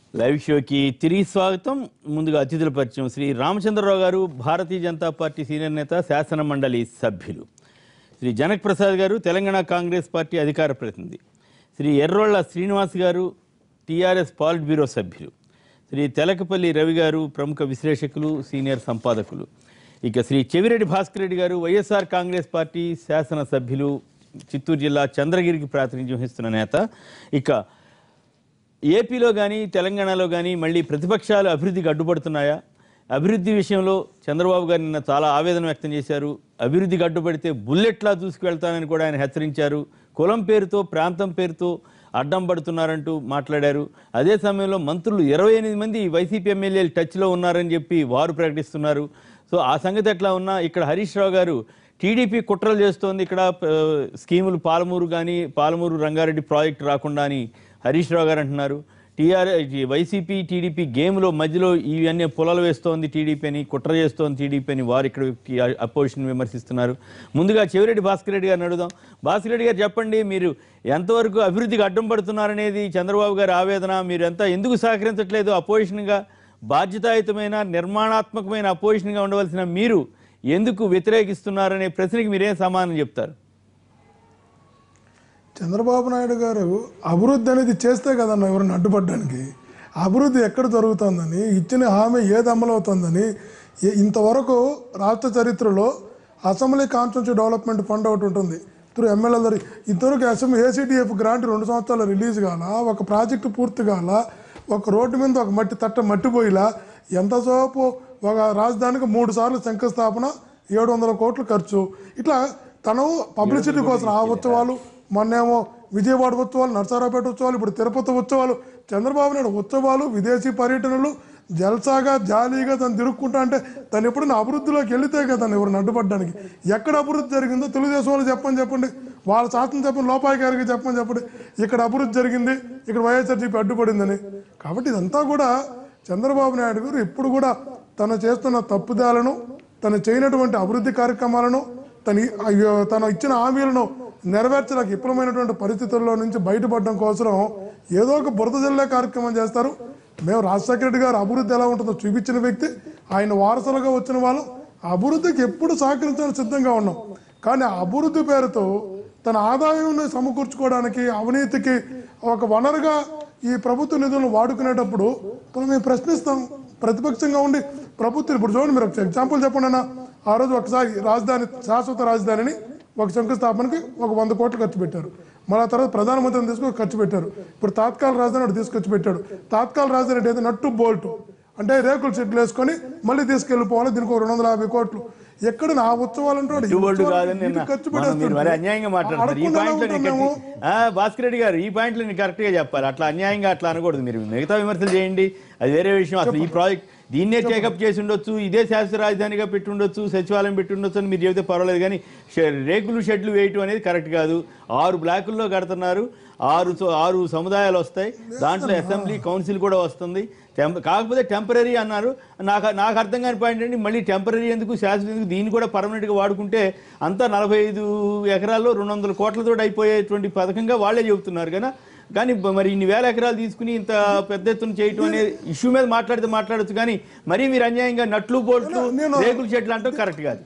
Live షోకి తిరిగి స్వాగతం ముందుగా అతిథుల పరిచయం శ్రీ రామచంద్రరావు గారు భారతీయ జనతా పార్టీ సీనియర్ నేత శాసన మండలి సభ్యులు శ్రీ జనక్ ప్రసాద్ గారు తెలంగాణ కాంగ్రెస్ పార్టీ అధికార ప్రతినిధి శ్రీ ఎర్రోళ్ల శ్రీనివాస్ గారు టీఆర్ఎస్ పాలిట్ బ్యూరో సభ్యులు శ్రీ తెలకపల్లి రవి గారు ప్రముఖ విశ్లేషకులు సీనియర్ సంపాదకులు ఇక శ్రీ చెవిరెడ్డి భాస్కర్ రెడ్డి గారు వైఎస్ఆర్ కాంగ్రెస్ పార్టీ శాసన సభ్యులు చిత్తూరు జిల్లా చంద్రగిరికి ప్రాతినిధ్యం వహిస్తున్న నేత ఇక ఏపీలో కానీ తెలంగాణలో కానీ మళ్ళీ ప్రతిపక్షాలు అభివృద్ధికి అడ్డుపడుతున్నాయా అభివృద్ధి విషయంలో చంద్రబాబు గారు నిన్న చాలా ఆవేదన వ్యక్తం చేశారు అభివృద్ధికి అడ్డుపడితే బుల్లెట్లా దూసుకువెళ్తానని కూడా ఆయన హెచ్చరించారు కులం పేరుతో ప్రాంతం పేరుతో అడ్డం పడుతున్నారంటూ మాట్లాడారు అదే సమయంలో మంత్రులు ఇరవై ఎనిమిది మంది వైసీపీ ఎమ్మెల్యేలు టచ్లో ఉన్నారని చెప్పి వారు ప్రకటిస్తున్నారు సో ఆ సంగతి ఎట్లా ఉన్నా ఇక్కడ హరీష్ రావు గారు టీడీపీ కుట్రలు చేస్తోంది ఇక్కడ ఆ, స్కీములు పాలమూరు కానీ పాలమూరు రంగారెడ్డి ప్రాజెక్ట్ రాకుండా అని హరీష్ రావు గారు అంటున్నారు టీఆర్ వైసీపీ టీడీపీ గేమ్లో మధ్యలో ఇవన్నీ పొలాలు వేస్తోంది టీడీపీ అని కుట్ర చేస్తోంది టీడీపీ అని వారు ఇక్కడ అపోజిషన్ విమర్శిస్తున్నారు ముందుగా చెవిరెడ్డి భాస్కర్ రెడ్డి గారిని అడుగుదాం భాస్కర్ రెడ్డి గారు చెప్పండి మీరు ఎంతవరకు అభివృద్ధికి అడ్డం పడుతున్నారనేది చంద్రబాబు గారి ఆవేదన మీరు ఎంత ఎందుకు సహకరించట్లేదు అపోజిషన్గా బాధ్యతాయుతమైన నిర్మాణాత్మకమైన అపోజిషన్గా ఉండవలసిన మీరు ఎందుకు వ్యతిరేకిస్తున్నారనే ప్రశ్నకి మీరేం సమాధానం చెప్తారు చంద్రబాబు నాయుడు గారు అభివృద్ధి అనేది చేస్తే కదన్న ఎవరిని అడ్డుపడడానికి అభివృద్ధి ఎక్కడ జరుగుతుందని ఇచ్చిన హామీ ఏది అమలవుతుందని ఏ- ఇంతవరకు రాష్ట్ర చరిత్రలో అసెంబ్లీ కాన్స్టిట్యూన్సీ డెవలప్మెంట్ ఫండ్ ఒకటి ఉంటుంది త్రూ ఎమ్మెల్యేల ద్వారా ఇంతవరకు అసెంబ్లీ ఏసీడీఎఫ్ గ్రాంట్ రెండు సంవత్సరాలు రిలీజ్ కాల ఒక ప్రాజెక్టు పూర్తి కాల ఒక రోడ్డు మీద ఒక మట్టి తట్ట మట్టిపోయిలా ఎంతసేపు ఒక రాజధానికి మూడు సార్లు శంకుస్థాపన ఏడు వందల కోట్లు ఖర్చు ఇట్లా తను పబ్లిసిటీ కోసం ఆ ఉత్సవాలు మొన్నేమో విజయవాడ ఉత్సవాలు నర్సారావుపేట ఉత్సవాలు ఇప్పుడు తిరుపతి ఉత్సవాలు చంద్రబాబు నాయుడు ఉత్సవాలు విదేశీ పర్యటనలు జల్సాగా జాలీగా తను తిరుక్కుంటా అంటే తను ఎప్పుడైనా అభివృద్ధిలోకి వెళితే కదా తను ఎవరిని అడ్డుపడడానికి ఎక్కడ అభివృద్ధి జరిగిందో తెలుగుదేశం వాళ్ళు చెప్పని చెప్పండి వాళ్ళ శాసనం చెప్పండి లోపాయి గారికి చెప్పని చెప్పండి ఇక్కడ అభివృద్ధి జరిగింది ఇక్కడ వైఎస్ఆర్సీపీ అడ్డుపడిందని కాబట్టి ఇదంతా కూడా చంద్రబాబు నాయుడు గారు ఇప్పుడు కూడా తను చేస్తున్న తప్పుదాలను తను చేయనటువంటి అభివృద్ధి కార్యక్రమాలను తన అయ్యో, తను ఇచ్చిన హామీలను నెరవేర్చడానికి విఫలమైనటువంటి పరిస్థితుల్లో నుంచి బయటపడడం కోసం ఏదో ఒక బురద జల్లే కార్యక్రమం చేస్తారు మేము రాజశేఖర రెడ్డి గారు అభివృద్ధి ఎలా ఉంటుందో చూపించిన వ్యక్తి ఆయన వారసులుగా వచ్చిన వాళ్ళు అభివృద్ధికి ఎప్పుడు సహకరించడానికి సిద్ధంగా ఉన్నాం కానీ ఆ అభివృద్ధి పేరుతో తన ఆదాయాన్ని సమకూర్చుకోవడానికి అవినీతికి ఒక వనరుగా ఈ ప్రభుత్వ నిధులను వాడుకునేటప్పుడు మనం మేము ప్రశ్నిస్తాం ప్రతిపక్షంగా ఉండి ప్రభుత్వం ఇప్పుడు చూడండి మీరు ఒక ఎగ్జాంపుల్ చెప్పండి అన్న ఆ రోజు ఒకసారి రాజధాని శాశ్వత రాజధానిని ఒక శంకుస్థాపనకి ఒక వంద కోట్లు ఖర్చు పెట్టారు మళ్ళీ ఆ తర్వాత ప్రధానమంత్రిని తీసుకొని ఖర్చు పెట్టారు ఇప్పుడు తాత్కాల రాజధాని ఒకటి తీసుకొచ్చి పెట్టాడు తాత్కాల రాజధాని అంటే ఏదో నట్టు బోల్టు అంటే రేకులు చెట్లు వేసుకొని మళ్ళీ తీసుకెళ్ళిపోవాలి దీనికి ఒక రెండు వందల యాభై కోట్లు ఎక్కడ నా ఉత్సవాలు అంటే వాడు ఈ పెట్టుబడులు ఉత్సవాలు కాదని నిన్న ఇటు ఖర్చు మనం మీరు మరి పెట్టేస్తాడు. అన్యాయంగా మాట్లాడుతున్నారు ఈ అడగకుండా పాయింట్లో ఉంటాం నేను మేము. కరెక్ట్- ఆ, భాస్కర్ రెడ్డి గారు ఈ పాయింట్లో నేను కరెక్ట్ గా చెప్పాలి అట్లా అన్యాయంగా అట్లా అనకూడదు మీరు మిగతా విమర్శలు చేయండి అది వేరే విషయం అసలు ఈ ప్రాజెక్ట్ దీన్నే టేకప్ చేసి ఉండొచ్చు ఇదే శాస్త్ర రాజధానిగా పెట్టి ఉండొచ్చు సచివాలయం పెట్టి ఉండొచ్చు అని మీరు చెబితే పర్వాలేదు కానీ షె- రేకులు షెడ్లు వేయటం అనేది కరెక్ట్ కాదు ఆరు బ్లాకుల్లో కడుతున్నారు ఆరు సో- ఆరు సముదాయాలు వస్తాయి దాంట్లో అసెంబ్లీ కౌన్సిల్ కూడా వస్తుంది టెంప- కాకపోతే టెంపరీ అన్నారు నాకు నాకు అర్థం కాని పాయింట్ ఏంటి మళ్ళీ టెంపరీ ఎందుకు శాశ్వత ఎందుకు దీన్ని కూడా పర్మనెంట్గా వాడుకుంటే అంతా నలభై ఐదు ఎకరాల్లో రెండు వందల కోట్లతో అయిపోయేటువంటి పథకంగా వాళ్ళే చెబుతున్నారు కదా కానీ బ- మరి ఇన్ని వేల ఎకరాలు తీసుకుని ఇంత పెద్ద ఎత్తున చేయటం అనే ఇష్యూ మీద మాట్లాడితే మాట్లాడొచ్చు కానీ మరీ మీరు అన్యాయంగా నట్లు బోట్లు నేను- రేకుల చెట్లు అంటాం కరెక్ట్ కాదు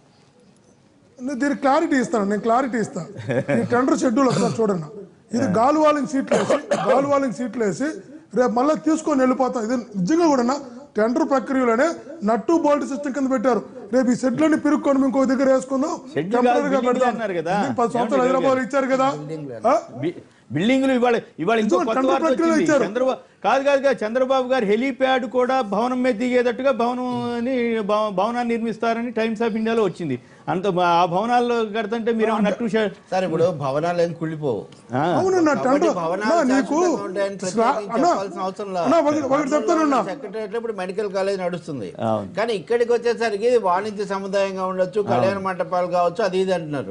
నేను దీనికి క్లారిటీ ఇస్తాను నేను క్లారిటీ ఇస్తాను ఈ టెండర్ షెడ్యూల్ ఒకసారి చూడండి ఇది గాలు వాలింగ్ సీట్లు వేసి గాలు వాలింగ్ సీట్లు వేసి రేపు మళ్ళీ తీసుకొని వెళ్ళిపోతాం ఇది నిజంగా కూడా టెండర్ ప్రక్రియలోనే నట్టు బోల్ట్ సిస్టమ్ కింద పెట్టారు రేపు ఈ షెడ్లని పిరుక్కొని ఇంకో దగ్గర వేసుకుందాం షెడ్లు కాదు, Temporary గా బిల్డింగ్లు పెడదాం. అన్నారు కదా. ఎందుకు పది సంవత్సరాలు హైదరాబాద్ ఇచ్చారు కదా ఆ? బి- బిల్డింగులు ఇవాళ ఇవాళ ఇంకో ఇదిగో కొత్త టెండర్ వార్త ప్రక్రియలో వచ్చింది ఇచ్చారు. చంద్రబాబు కాదు కాదు కాదు చంద్రబాబు గారు హెలీప్యాడ్ కూడా భవనం మీద దిగేటట్టుగా భవనం అని భవ- భవనాన్ని నిర్మిస్తారని టైమ్స్ ఆఫ్ ఇండియాలో వచ్చింది అంత ఆ భవనాల్లో కడుతుంటే మీరు నట్టు ష- సార్ ఇప్పుడు భవనాలు ఏం కుళ్ళిపోవు ఆ. అవునన్నా కాబట్టి టెండర్ భవనాలు అన్నా, నీకు శాశ్వతంగా ఉంటాయని స్లా- ప్రత్యేకించి అన్నా, చెప్పాల్సిన అవసరం లేదు. అన్నా, ఒకటి- ఒకటి చెప్తానన్నా సెక్రటరియట్ ఇప్పుడు మెడికల్ కాలేజ్ నడుస్తుంది అవును. కానీ ఇక్కడికి వచ్చేసరికి ఇది వాణిజ్య సముదాయంగా ఉండొచ్చు కళ్యాణ మంటపాలు కావచ్చు అది ఇది అంటున్నారు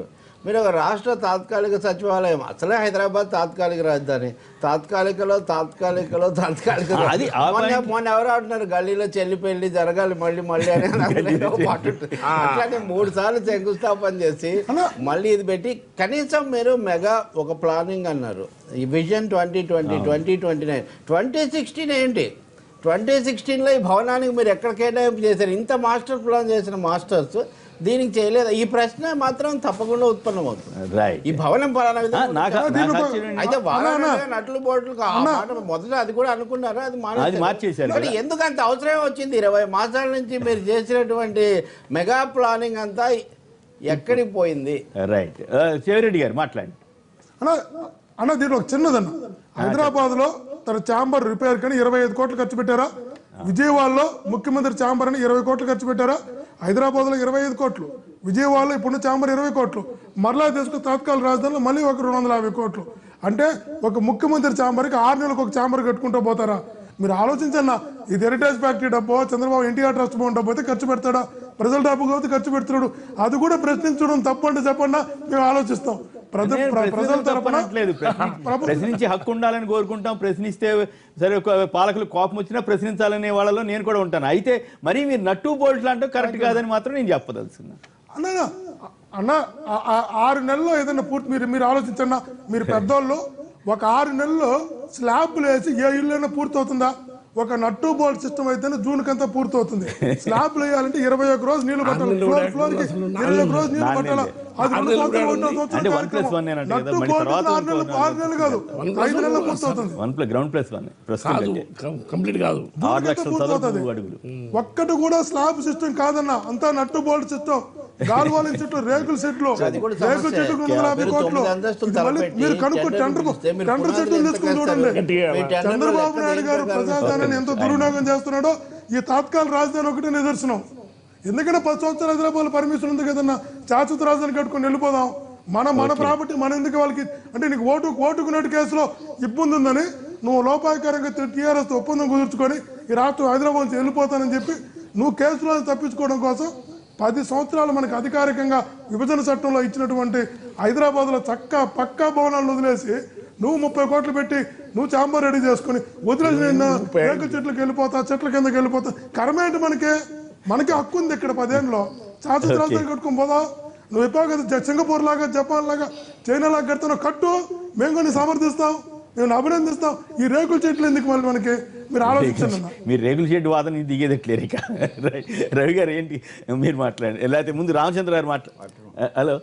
మీరు ఒక రాష్ట్ర తాత్కాలిక సచివాలయం అసలే హైదరాబాద్ తాత్కాలిక రాజధాని తాత్కాలికలో తాత్కాలికలో తాత్కాలిక అది ఆ మొన్న point- మొన్న ఎవరు అంటున్నారు గల్లీలో చెల్లి పెళ్లి జరగాలి మళ్ళీ మళ్ళీ అని అందులో పాటు ఉంటుంది. అట్లానే మూడు సార్లు శంకుస్థాపన చేసి మళ్ళీ ఇది పెట్టి కనీసం మీరు మెగా ఒక ప్లానింగ్ అన్నారు ఈ vision twenty twenty twenty twenty nine twenty sixteen ఏంటి ట్వంటీ సిక్స్టీన్లో ఈ భవనానికి మీరు ఎక్కడ కేటాయింపు చేశారు ఇంత మాస్టర్ ప్లాన్ చేసిన మాస్టర్స్ దీనికి చేయలేదు ఈ ప్రశ్న మాత్రం తప్పకుండా ఉత్పన్నమవుతుంది రైట్ ఈ భవనం పలానా ఆ, విధంగా నాకు దీనిలో నాకు ఒక- ఆశ్చర్యం ఏంటి? అయితే వారాలు నట్లు బోట్లు ఆ మాట మొదట అది కూడా అనుకున్నారా అది మానేశారు. అది మార్చేశారు మరి కదా. ఎందుకు అంత అవసరం వచ్చింది ఇరవై మాసాల నుంచి మీరు చేసినటువంటి మెగా ప్లానింగ్ అంతా ఎక్కడికి పోయింది రైట్ ఆ, శివరెడ్డి గారు మాట్లాడండి అన్న అన్న దీంట్లో ఒక చిన్నదన్న హైదరాబాద్ లో తన ఛాంబర్ రిపేర్ కని ఇరవై ఐదు కోట్లు ఖర్చు పెట్టారా విజయవాడలో ముఖ్యమంత్రి ఛాంబర్ అని ఇరవై కోట్లు ఖర్చు పెట్టారా హైదరాబాద్ లో ఇరవై ఐదు కోట్లు విజయవాడలో ఇప్పుడున్న ఛాంబర్ ఇరవై కోట్లు మరలా తీసుకుని తాత్కాలిక రాజధానిలో మళ్ళీ ఒక రెండు వందల యాభై కోట్లు అంటే ఒక ముఖ్యమంత్రి ఛాంబర్కి ఆరు నెలలకు ఒక ఛాంబర్ కట్టుకుంటూ పోతారా మీరు ఆలోచించన్న ఇది హెరిటేజ్ ఫ్యాక్టరీ డబ్బో చంద్రబాబు ఎన్టీఆర్ ట్రస్ట్ భవన్ డబ్బు అయితే ఖర్చు పెడతాడా ప్రజల డబ్బు కాబట్టి ఖర్చు పెడుతున్నాడు అది కూడా ప్రశ్నించడం తప్పంటే చెప్పండి మేము ఆలోచిస్తాం ప్రజ- నేను ప్ర- ప్రజల ప్రశ్నించడం తరపున తప్పనట్లేదు. ప్రశ్ని- ప్రశ్నించి హక్కు ఉండాలని కోరుకుంటాం ప్రశ్నిస్తే సరే ఒక పాలకులు కోపం వచ్చినా ప్రశ్నించాలనే వాళ్ళలో నేను కూడా ఉంటాను అయితే మరి మీరు నట్టు బోల్ట్లు అంటే కరెక్ట్ కాదని మాత్రం నేను చెప్పదలుచుకున్నా అన్న అన్న ఆ- ఆ- ఆరు నెలల్లో ఏదైనా పూర్తి మీరు మీరు ఆలోచించండి మీరు పెద్దోళ్ళు ఒక ఆరు నెలల్లో స్లాబ్లు వేసి ఏ ఇల్లు అయినా పూర్తి అవుతుందా ఒక నట్టు బోల్ట్ సిస్టమ్ అయితేనే జూన్ కంతా పూర్తి అవుతుంది స్లాబ్లు వేయాలంటే ఇరవై ఒక రోజు నీళ్లు పట్టాలి ఫ్లోర్ ఫ్లోర్ కి ఇరవై ఒక రోజు నీళ్లు పట్టాలా అది రెండు సంవత్సరాలు ఒకటో సంవత్సరం అంటే one plus కార్యక్రమం. one ఏనంట కదా, నట్టు మళ్ళీ బోల్ట్ తర్వాత ఆరు నెలలు ఇంకో ఆరు నెలలు కాదు ఐదు నెలలు పూర్తి అవుతుంది one plus ground plus one ప్రస్తుతం కాదు అయితే. కం- కంప్లీట్ కాదు ఆరు జూన్ లక్షల కంతా పూర్తి అవుతుంది. చదువు అడుగులు ఒక్కటి కూడా స్లాబ్ సిస్టమ్ కాదన్న అంతా నట్టు బోల్ట్ సిస్టమ్ గాల్వాలిన చెట్లు రేకుల చెట్లు అది కూడా రేకుల సమస్య. చెట్లు రెండు వందల యాభై మీరు కోట్లు తొమ్మిది అంతస్తులు ఇది మళ్ళీ తలపెట్టి మీరు కనుక్కో టెండర్ టెండర్ పిలిస్తే మీరు టెండర్ పునాదులు చెట్లు ఎంత తీసుకుని వేస్తారు? చూడండి గట్టిగా మీ టెండర్లో చంద్రబాబు ఎక్కడ నాయుడు గారు ఏం ప్రజాదానాన్ని ఎంత దుర్వినియోగం చేస్తున్నాడో ఈ తాత్కాల రాజధాని ఒకటే నిదర్శనం ఎందుకంటే పది సంవత్సరాలు హైదరాబాద్ పర్మిషన్ ఉంది కదన్నా శాశ్వత రాజధాని కట్టుకొని వెళ్ళిపోదాం మన మన ప్రాపర్టీ మన ఎందుకు వాళ్ళకి అంటే నీకు ఓటు ఓటుకున్నట్టు కేసులో ఇబ్బంది ఉందని నువ్వు లోపాయకరంగా టీఆర్ఎస్ ఒప్పందం కుదుర్చుకొని ఈ రాష్ట్రం హైదరాబాద్ నుంచి వెళ్ళిపోతానని చెప్పి నువ్వు కేసులో తప్పించుకోవడం కోసం పది సంవత్సరాలు మనకు అధికారికంగా విభజన చట్టంలో ఇచ్చినటువంటి హైదరాబాద్లో చక్క పక్కా భవనాలను వదిలేసి నువ్వు ముప్పై కోట్లు పెట్టి నువ్వు చాంబర్ రెడీ చేసుకుని వదిలేసిన రేకుల చెట్లకు వెళ్ళిపోతా చెట్ల కిందకి వెళ్ళిపోతా కరమేంటి మనకి మనకి హక్కు ఉంది ఇక్కడ పదేళ్ళలో శాశ్వత రాజధాని కట్టుకొని పోదా నువ్వు చెప్పావు కదా జ- సింగపూర్ లాగా జపాన్ లాగా చైనా లాగా కడుతున్నావు కట్టు మేము కొన్ని సమర్థిస్తాం మేము అభినందిస్తాం ఈ రేకుల చెట్లు ఎందుకు మళ్ళీ మనకి మీరు ఆలోచించండి అన్న. మీరు రేగుల షెడ్ వాదన దిగేది క్లియర్ ఇక రైట్. రవి గారు ఏంటి మీరు మాట్లాడండి లేకపోతే ముందు రామచంద్ర గారు మాట్లా హలో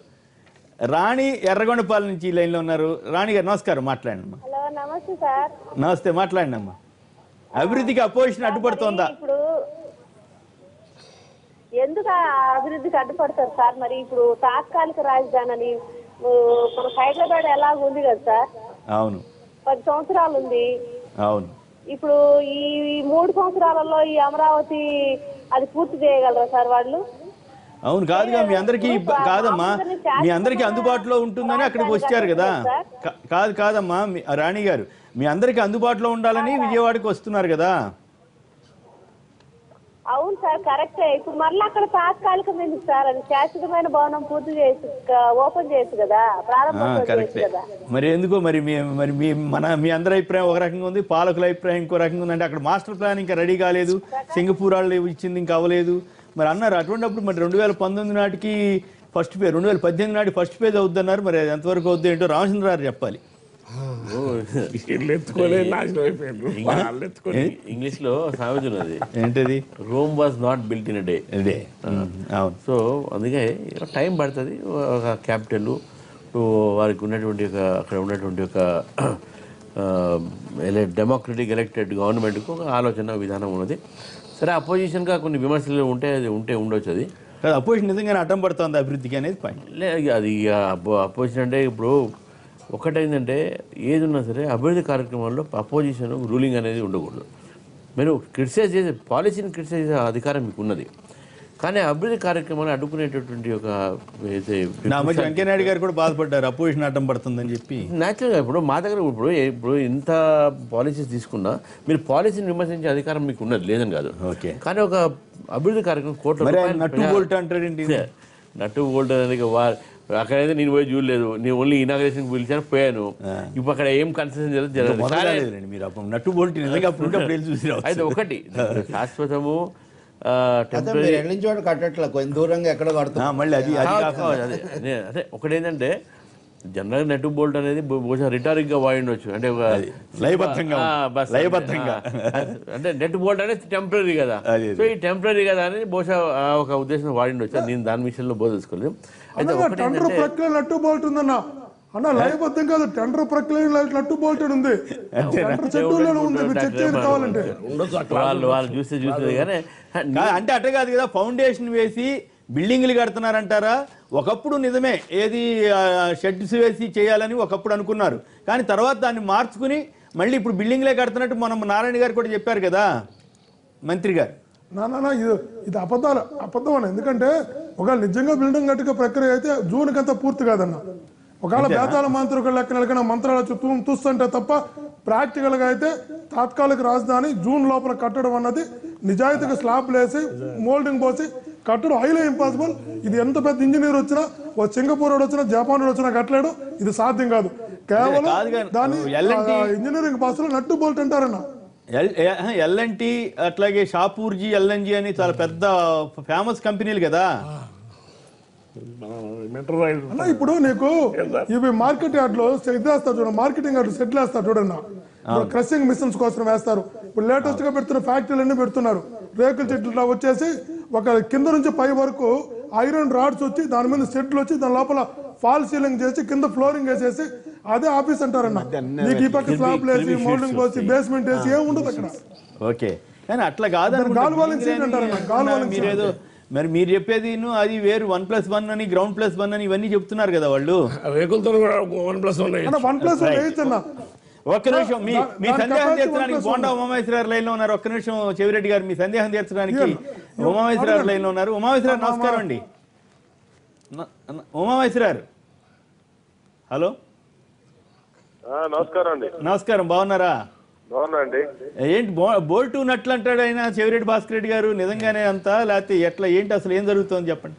రాణి ఎర్రగొండపాలెం నుంచి ఈ లైన్లో ఉన్నారు రాణి గారు నమస్కారం మాట్లాడండి అమ్మా హలో నమస్తే సార్ నమస్తే మాట్లాడండి అమ్మా అభివృద్ధికి అపోజిషన్ అడ్డుపడుతోందా ఇప్పుడు ఎందుకు ఆ అభివృద్ధికి అడ్డుపడతారు సార్ మరి ఇప్పుడు తాత్కాలిక రాజధాని అని ఊ, మన హైదరాబాద్ ఎలాగ ఉంది కదా సార్ అవును పది సంవత్సరాలు ఉంది అవును ఇప్పుడు ఈ ఈ మూడు సంవత్సరాలలో ఈ అమరావతి అది పూర్తి చేయగలరా సార్ వాళ్ళు అవును కాదుగా మీ అందరికీ ఇబ్బ- కాదమ్మా మీ అందరికీ అందుబాటులో ఉంటుందని అక్కడికి వచ్చారు కదా కా- కాదు కాదమ్మా మీ- రాణి గారు మీ అందరికీ అందుబాటులో ఉండాలని విజయవాడకి వస్తున్నారు కదా అవును సార్ కరెక్టే ఇప్పుడు మళ్ళీ అక్కడ తాత్కాలికం ఎందుకు సార్ అది శాశ్వతమైన భవనం పూర్తి చేసి ఓపెన్ చేయొచ్చు కదా ప్రారంభం చేయొచ్చు కరెక్టే కదా మరి ఎందుకో మరి మీ మరి మీ మన మీ అందరి అభిప్రాయం ఒక రకంగా ఉంది పాలకుల అభిప్రాయం ఇంకో రకంగా ఉంది అంటే అక్కడ మాస్టర్ ప్లాన్ ఇంకా రెడీ కాలేదు సింగపూర్ వాళ్ళు ఇచ్చింది ఇంకా అవ్వలేదు మరి అన్నారు అటువంటిప్పుడు మరి రెండు వేల పంతొమ్మిది నాటికి ఫస్ట్ పేజ్ రెండు వేల పద్దెనిమిది నాటి ఫస్ట్ పేజ్ అవుద్దన్నారు మరి అది ఎంతవరకు అవుద్ది ఏంటో రామచంద్ర గారు చెప్పాలి వీళ్ళు ఎత్తుకోలే నాశనం అయిపోయారు వాళ్ళు ఎత్తుకొని ఇంగ్లీష్ లో సామెత ఉన్నది ఏంటది Rome was not built in day అదే అవును సో అందుకే టైం పడుతుంది ఒక క్యాపిటల్ వారికి ఉన్నటువంటి ఒక అక్కడ ఉన్నటువంటి ఒక డెమోక్రటిక్ ఎలక్టెడ్ గవర్నమెంట్కు ఒక ఆలోచన విధానం ఉన్నది సరే అపోజిషన్గా కొన్ని విమర్శలు ఉంటే అది ఉంటే ఉండొచ్చు అది కాదు అపోజిషన్ నిజంగానే అడ్డం పడుతోంది అభివృద్ధికి అనేది పాయింట్ లే అది అపోజిషన్ అంటే ఇప్పుడు ఒకటేంటంటే ఏది ఉన్నా సరే అభివృద్ధి కార్యక్రమాల్లో అపోజిషన్ రూలింగ్ అనేది ఉండకూడదు మీరు క్రిటిసైజ్ చేసే పాలసీని క్రిటిసైజ్ చేసే అధికారం మీకు ఉన్నది కానీ అభివృద్ధి కార్యక్రమాలు అడ్డుకునేటటువంటి ఒక అయితే నా మధ్య వెంకయ్యనాయుడు గారు కూడా బాధపడ్డారు అపోజిషన్ అడ్డం పడుతుందని చెప్పి న్యాచురల్గా ఇప్పుడు మా దగ్గర ఇప్పుడు ఇప్పుడు ఇంత పాలసీస్ తీసుకున్నా మీరు పాలసీని విమర్శించే అధికారం మీకు ఉన్నది లేదని కాదు ఓకే. కానీ ఒక అభివృద్ధి కార్యక్రమం కోట్ల మరి ఆయన రూపాయలు నట్టు ప్రజా- బోల్ట్ అంటారేంటి నట్టు బోల్ట్ అనేది వారు అక్కడైతే నేను పోయి చూడలేదు నేను ఓన్లీ ఇనాగ్రేషన్ పిలిచాను పోయాను ఇప్పుడు అక్కడ ఏం కన్సెషన్ జరగదు జరగదు కానీ మొదలలేదులేండి మీరు అప్పుడు నట్టు బోల్ట్ నిజంగా అప్పుడు ఉంటే అప్పుడు వెళ్ళి చూసి రావచ్చు. అయితే ఒకటి శాశ్వతము ఆ, అదే temporary- మీరు వెళ్ళిన చోట కట్టట్లే కొంచెం దూరంగా ఎక్కడ ఆ, కడుతున్నారు మళ్ళీ అది అది ఆ, కాకుండా అదే నే- అదే ఒకటి ఏంటంటే జనరల్ నెట్ బోల్ట్ అనేది బహు- బహుశా రిటారిక్ గా వాడి ఉండొచ్చు అంటే ఒక లయబద్ధంగా ఆ, ఉంటుంది. బస్ లయబద్ధంగా. ఆ, అంటే నెట్ బోల్ట్ అనేది టెంపరీ కదా అదే, సో ఈ టెంపరీ కదా అని బహుశా ఆ ఒక ఉద్దేశం వాడి ఉండొచ్చు నేను దాని విషయంలో బోధించుకోలేదు అయితే అన్నగా ఒకటి టెండర్ ఏంటంటే ప్రక్రియ నట్టు బోల్ట్ ఉందన్న అన్న లయబద్ధం కాదు టెండర్ ప్రక్రియ నట్టు బోల్ట్ ఉంది టెండర్ చెట్టులోనే ఉంది మీరు చెక్ చేయండి కావాలంటే ఉండొచ్చు అట్లా వాళ్ళు వాళ్ళు చూస్తే చూస్తే కానీ కా- అంటే అట్ట కాదు కదా ఫౌండేషన్ వేసి బిల్డింగ్లు కడుతున్నారంటారా ఒకప్పుడు నిజమే ఏది షెడ్స్ వేసి చేయాలని ఒకప్పుడు అనుకున్నారు కానీ తర్వాత దాన్ని మార్చుకుని మళ్ళీ ఇప్పుడు బిల్డింగ్లే కడుతున్నట్టు మనం నారాయణ గారు కూడా చెప్పారు కదా మంత్రి గారు నా నా, నా, ఇది ఇది అబద్ధాలు అబద్ధం అన్న ఎందుకంటే ఒకవేళ నిజంగా బిల్డింగ్ కట్టుక ప్రక్రియ అయితే జూన్ కంతా పూర్తి కాదన్న ఒకవేళ బేతాల మంత్రులు లెక్కన లెక్కన మంత్రాల చుట్టూ చూస్తుంటే తప్ప ప్రాక్టికల్ గా అయితే తాత్కాలిక రాజధాని జూన్ లోపల కట్టడం అన్నది నిజాయితీగా స్లాబ్ వేసి మోల్డింగ్ పోసి కట్టడం హైలీ ఇంపాసిబుల్ ఇది ఎంత పెద్ద ఇంజనీర్ వచ్చినా ఓ సింగపూర్ వాడు వచ్చినా జపాన్ వాడు వచ్చినా కట్టలేడు ఇది సాధ్యం కాదు కేవలం కాదు కానీ, దాన్ని L&T ఇంజనీరింగ్ భాషలో నట్టు బోల్ట్ అంటారన్న ఎల్ ఎల్ఎన్టీ అట్లాగే షాపూర్జీ ఎల్ఎన్జీ అని చాలా పెద్ద ఫేమస్ కంపెనీలు కదా మెట్రో రైల్ అన్న ఇప్పుడు నీకు ఇవి మార్కెట్ యార్డ్ లో ఇది వేస్తారు చూడండి మార్కెటింగ్ యార్డ్ సెటిల్ వేస్తారు చూడన్న ఇప్పుడు క్రషింగ్ మిషన్స్ కోసం వేస్తారు ఇప్పుడు లేటెస్ట్ గా పెడుతున్న ఫ్యాక్టరీలు అన్ని పెడుతున్నారు రేకుల చెట్లు వచ్చేసి ఒక కింద నుంచి పై వరకు ఐరన్ రాడ్స్ వచ్చి దాని మీద సెట్లు వచ్చి దాని లోపల ఫాల్ సీలింగ్ చేసి కింద ఫ్లోరింగ్ వేసేసి అదే ఆఫీస్ అంటారన్న నీకు ఈ పక్క స్లాబ్ వేసి మోల్డింగ్ పోసి బేస్మెంట్ వేసి ఏం ఉండదు అక్కడ ఓకే కానీ అట్లా కాదు దాన్ని గాల్ వాలింగ్ సీట్ అంటారన్న, గాల్ వాలింగ్ సీట్. మీరేదో మరి మీరు చెప్పేది అది వేరు వన్ ప్లస్ వన్ అని గ్రౌండ్ ప్లస్ వన్ అని ఇవన్నీ చెప్తున్నారు కదా వాళ్ళు రేకులతో కూడా వన్ ప్లస్ ఉన్నాయి అన్న వన్ ప్లస్ వేయచ్చు అన్న ఒక్క నిమిషం మీ దా- మీ దాని సందేహం capacity తీర్చడానికి one plus బోండా one. ఉమామేశ్వర లైన్ లో ఉన్నారు ఒక్క నిమిషం చెవిరెడ్డి గారు మీ సందేహం తీర్చడానికి ఇయ్యండి. ఉమామేశ్వర అడగండి. లైన్ లో ఉన్నారు ఉమామేశ్వర నమస్కారం అండి న- న- ఉమామేశ్వర హలో ఆ, నమస్కారం అండి నమస్కారం బాగున్నారా బాగున్నా అండి ఏంటి బో బోల్టు నట్లు అంటాడు ఆయన చెవిరెడ్డి భాస్కర్ రెడ్డి గారు నిజంగానే అంతా లేకపోతే ఎట్లా ఏంటి అసలు ఏం జరుగుతుంది చెప్పండి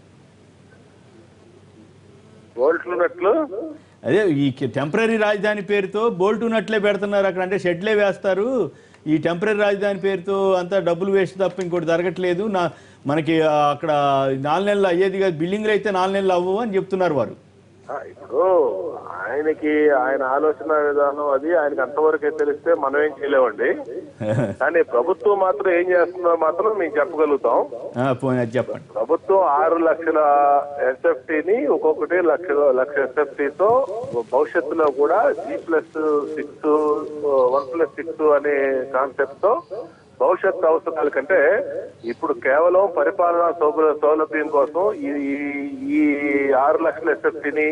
బోల్ట్లు నట్లు అదే ఈ టెంపరీ రాజధాని పేరుతో బోల్టు నట్లే పెడుతున్నారు అక్కడ అంటే షెడ్లే వేస్తారు ఈ టెంపరీ రాజధాని పేరుతో అంతా డబ్బులు వేస్ట్ తప్ప ఇంకోటి జరగట్లేదు నా మనకి ఆ, అక్కడ నాలుగు నెలలు అయ్యేది కాదు బిల్డింగ్లు అయితే నాలుగు నెలలు అవ్వవు అని చెప్తున్నారు వారు ఆ, ఇప్పుడు ఆయనకి ఆయన ఆలోచన విధానం అది ఆయనకి అంతవరకే తెలిస్తే మనం ఏం చేయలేమండి కానీ ప్రభుత్వం మాత్రం ఏం చేస్తుందో మాత్రం మేము చెప్పగలుగుతాం ఆ, పోనీ అది చెప్పండి ప్రభుత్వం ఆరు లక్షల ఎస్ఎఫ్టీని ఒక్కొక్కటి లక్ష లక్ష ఎస్ఎఫ్టీతో భవిష్యత్తులో కూడా G plus six one plus six అనే కాన్సెప్ట్ తో భవిష్యత్తు అవసరాల కంటే ఇప్పుడు కేవలం పరిపాలనా సౌల- సౌలభ్యం కోసం ఈ ఈ- ఈ ఆరు లక్షల ఎస్ఎఫ్టీని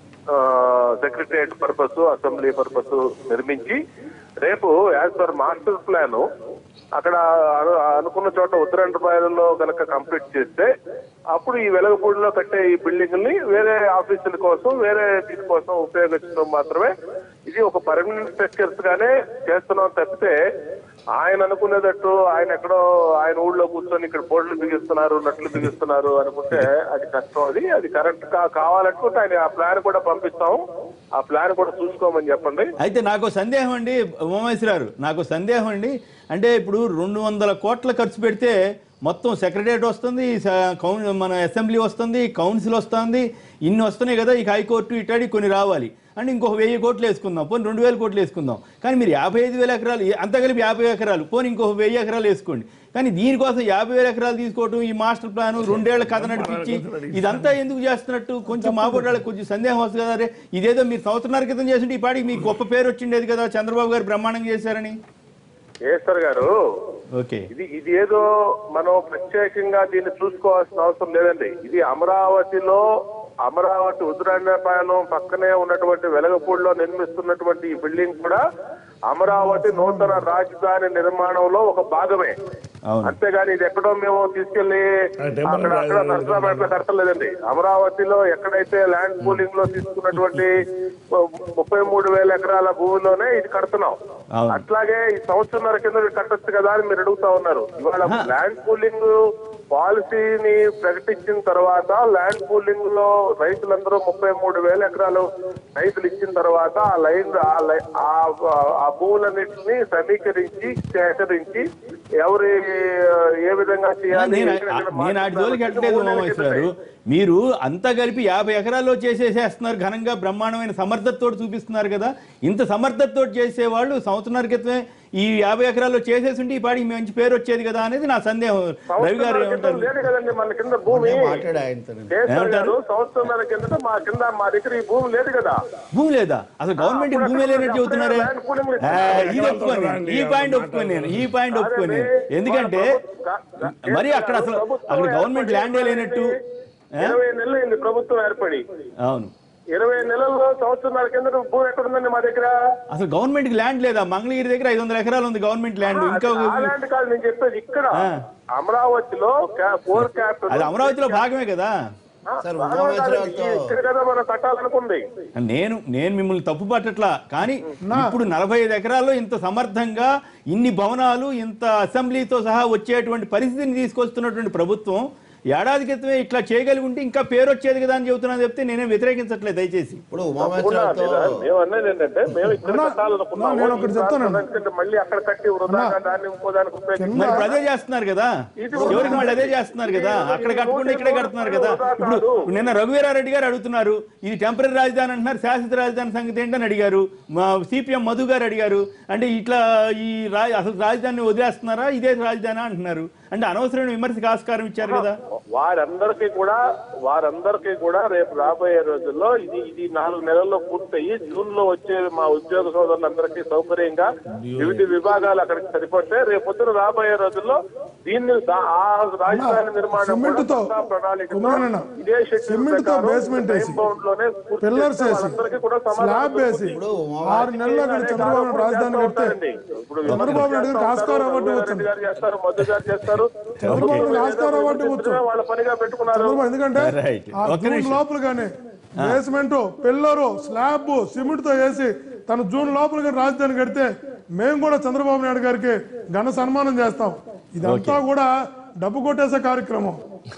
సెక్రటరియట్ పర్పస్ అసెంబ్లీ పర్పస్ నిర్మించి రేపు యాజ్ పర్ మాస్టర్ ప్లాన్ అక్కడ అను- అనుకున్న చోట ఉత్తరాంధ్రపాయలలో కనుక కంప్లీట్ చేస్తే అప్పుడు ఈ వెలగపూడిలో కట్టే ఈ బిల్డింగ్ ని వేరే ఆఫీసుల కోసం వేరే దీని కోసం ఉపయోగించడం మాత్రమే ఇది ఒక పర్మనెంట్ స్ట్రక్చర్స్ గానే చేస్తున్నాం తప్పితే ఆయన అనుకునేటట్టు ఆయన ఎక్కడో ఆయన ఊళ్ళో కూర్చొని ఇక్కడ బోర్డులు బిగిస్తున్నారు నట్లు బిగిస్తున్నారు అనుకుంటే అది కష్టం అది అది కరెక్ట్ గా కావాలనుకుంటే ఆయన ఆ ప్లాన్ కూడా పంపిస్తాం ఆ ప్లాన్ కూడా చూసుకోమని చెప్పండి అయితే నాకు సందేహం అండి ఉమామేశ్వరారు నాకు సందేహం అండి అంటే ఇప్పుడు రెండు వందల కోట్ల ఖర్చు పెడితే మొత్తం సెక్రటరియట్ వస్తుంది స- కౌన్ మన అసెంబ్లీ వస్తుంది కౌన్సిల్ వస్తుంది ఇన్ని వస్తున్నాయి కదా ఇక హైకోర్టు ఇటాడి కొన్ని రావాలి అంటే ఇంకొక వెయ్యి కోట్లు వేసుకుందాం పోనీ రెండు వేల కోట్లు వేసుకుందాం కానీ మీరు యాభై ఐదు వేల ఎకరాలు అంతా కలిపి యాభై ఎకరాలు పోనీ ఇంకొక వెయ్యి ఎకరాలు వేసుకోండి కానీ దీనికోసం యాభై వేల ఎకరాలు తీసుకోవటం ఈ మాస్టర్ ప్లాన్ రెండేళ్ల కథ నడిపించి ఇదంతా ఎందుకు చేస్తున్నట్టు కొంచెం మా వాళ్ళకి కొంచెం సందేహం వస్తుంది కదా రే ఇదేదో మీరు సంవత్సరాల క్రితం చేసింటే ఈ పాటికి మీకు గొప్ప పేరు వచ్చిండేది కదా చంద్రబాబు గారు బ్రహ్మాండంగా చేశారని ఏస్తారు గారు ఓకే ఇది ఇది ఏదో మనం ప్రత్యేకంగా దీన్ని చూసుకోవాల్సిన అవసరం లేదండి ఇది అమరావతిలో అమరావతి ఉత్తరాంధ్రపాలెం పక్కనే ఉన్నటువంటి వెలగపూడిలో నిర్మిస్తున్నటువంటి ఈ బిల్డింగ్ కూడా అమరావతి నూతన రాజధాని నిర్మాణంలో ఒక భాగమే అవును. అంతేగాని ఇది ఎక్కడో మేము తీసుకెళ్లి ఆ, టెంపరీ అక్కడ అక్కడ రాజధాని నర్సరాపేటలో కట్టలేదండి అమరావతిలో ఎక్కడైతే ల్యాండ్ పూలింగ్ లో తీసుకున్నటువంటి ముప్పై మూడు వేల ఎకరాల భూమిలోనే ఇది కడుతున్నాం అవును. అట్లాగే ఈ సంవత్సరంన్నర కింద ఇది కట్టొచ్చు కదా అని మీరు అడుగుతా ఉన్నారు ఇవాళ ల్యాండ్ పూలింగ్ పాలసీని ప్రకటించిన తర్వాత ల్యాండ్ పూలింగ్ లో రైతులందరూ ముప్పై మూడు వేల ఎకరాలు రైతులు ఇచ్చిన తర్వాత ఆ లైన్ ఆ లై- ఆ- ఆ భూములన్నింటినీ సమీకరించి సేకరించి ఎవరి ఏ విధంగా చేయాలి నేను ఎక్కడెక్కడ నేను ఆటి జోలికి మార్చాలి ఎట్టలేదు మూడు నెలల ఉమామేశ్వర గారు మీరు అంతా కలిపి యాభై ఎకరాల్లో చేసేసేస్తున్నారు ఘనంగా బ్రహ్మాండమైన సమర్థతతో చూపిస్తున్నారు కదా ఇంత సమర్థతతో చేసేవాళ్ళు సంవత్సరాల క్రితమే ఈ యాభై ఎకరాల్లో చేసేసి ఉంటే ఈ పాటికి మంచి పేరు వచ్చేది కదా అనేది నా సందేహం రవి గారు సంవత్సరాల క్రితం ఏమంటారు లేదు కదండి మన కింద భూమి నేను మాట్లాడే ఆయనతో కేసీఆర్ ఏమంటారు? గారు సంవత్సరాల కిందట మా కింద మా దగ్గర ఈ భూమి లేదు కదా భూమి లేదా అసలు గవర్నమెంట్ అప్పుడు భూమి లేనట్టు అప్పుడు చెబుతున్నారే ల్యాండ్ పూలింగ్ ఆ, ఇది ఒప్పుకోను నేను. ఈ పాయింట్ ఒప్పుకోను నేను ఈ పాయింట్ ఒప్పుకోను నేను ఎందుకంటే మరి అక్కడ అసలు అక్కడ గవర్నమెంట్ ల్యాండే లేనట్టు ఆ? ఇరవై నెలలు అయింది ప్రభుత్వం ఏర్పడి అవును ఇరవై నెలల్లో సంవత్సరాల కింద భూమి ఎక్కడ ఉందండి మా దగ్గర అసలు గవర్నమెంట్ కి ల్యాండ్ లేదా మంగళగిరి దగ్గర ఐదు వందల ఎకరాలు ఉంది గవర్నమెంట్ ల్యాండ్ ఇంకా అది ఆ ల్యాండ్ కాదు నేను చెప్పేది ఇక్కడ ఆ. అమరావతిలో ఫోర్ క్యాప్ అది అమరావతిలో భాగమే కదా సార్, ఉమామహేశ్వరరావుతో- ఇక్కడ కదా మనం కట్టాలనుకుంది నేను నేను మిమ్మల్ని తప్పు పట్టట్లా కానీ ఇప్పుడు నలభై ఐదు ఎకరాల్లో ఇంత సమర్థంగా ఇన్ని భవనాలు ఇంత అసెంబ్లీతో సహా వచ్చేటువంటి పరిస్థితిని తీసుకొస్తున్నటువంటి ప్రభుత్వం ఏడాది క్రితమే ఇట్లా చేయగలిగి ఉంటే ఇంకా పేరు వచ్చేది కదా అని చెబుతున్నాను చెప్తే నేనే వ్యతిరేకించట్లేదు దయచేసి ఇప్పుడు తప్పకుండా ఉమామహేశ్వరరావుతో లేదా? మేము అన్నది ఏంటంటే మేము ఇక్కడ అన్నా, కట్టాలనుకున్నాము. అన్నా, నేను ఒకటి ఈ ప్రాంతం చెప్తానండి. ఎందుకంటే మళ్ళీ అక్కడ కట్టి వృధాగా దాన్ని ఇంకో దానికి ఉపయోగించి మరి ఇప్పుడు అదే చేస్తున్నారు కదా చివరికి మళ్ళీ అదే చేస్తున్నారు కదా అక్కడ కట్టుకుంటే ఇక్కడే కడుతున్నారు కదా ఇప్పుడు నిన్న రఘువీరారెడ్డి గారు అడుగుతున్నారు ఇది టెంపరీ రాజధాని అంటున్నారు శాశ్వత రాజధాని సంగతి ఏంటని అడిగారు మా సిపిఎం మధు గారు అడిగారు అంటే ఇట్లా ఈ రా అసలు రాజధానిని వదిలేస్తున్నారా ఇదే రాజధాని అంటున్నారు అంటే అనవసరమైన విమర్శకు ఆస్కారం ఇచ్చారు కదా వారందరికీ కూడా వారందరికీ కూడా రేపు రాబోయే రోజుల్లో ఇది ఇది నాలుగు నెలల్లో పూర్తయి జూన్ లో వచ్చే మా ఉద్యోగ సోదరులందరికీ సౌకర్యంగా వివిధ విభాగాలు అక్కడికి సరిపడితే రేపు పొద్దున రాబోయే రోజుల్లో దీన్ని దా- ఆ రాజధాని నిర్మాణం సిమెంట్ కూడా తో, కొత్త ప్రణాళికతో కుమారన్న, ఇదే షెడ్యూల్ సిమెంట్ తో ప్రకారం బేస్మెంట్ టైం వేసి, బౌండ్ లోనే పూర్తి పిల్లర్స్ చేస్తే వేసి వాళ్ళందరికీ కూడా సమాధానం స్లాబ్ వేసి దొరుకుతుంది. ఇప్పుడు ఆరు నెలల్లో అక్కడ చంద్రబాబు నాయుడు రాజధాని కడితే ఇప్పుడు చంద్రబాబు నాయుడు గారికి ఆస్కార్ అవార్డు రెడ్డి వచ్చింది గారు చేస్తారు మధు గారు చేస్తారు చంద్రబాబు నాయుడు ఆస్కార్ అవార్డు ఇవ్వచ్చు వాళ్ళ పనిగా పెట్టుకున్నారు చంద్రబాబు ఎందుకంటే Right. ఆ ఒక్క జూన్ నిమిషం. లోపలగానే బేస్మెంట్ పిల్లరు స్లాబ్ సిమెంట్ తో వేసి తన జూన్ లోపలగా రాజధాని కడితే మేము కూడా చంద్రబాబు నాయుడు గారికి ఘన సన్మానం చేస్తాం ఇదంతా కూడా డబ్బు కొట్టేసే కార్యక్రమం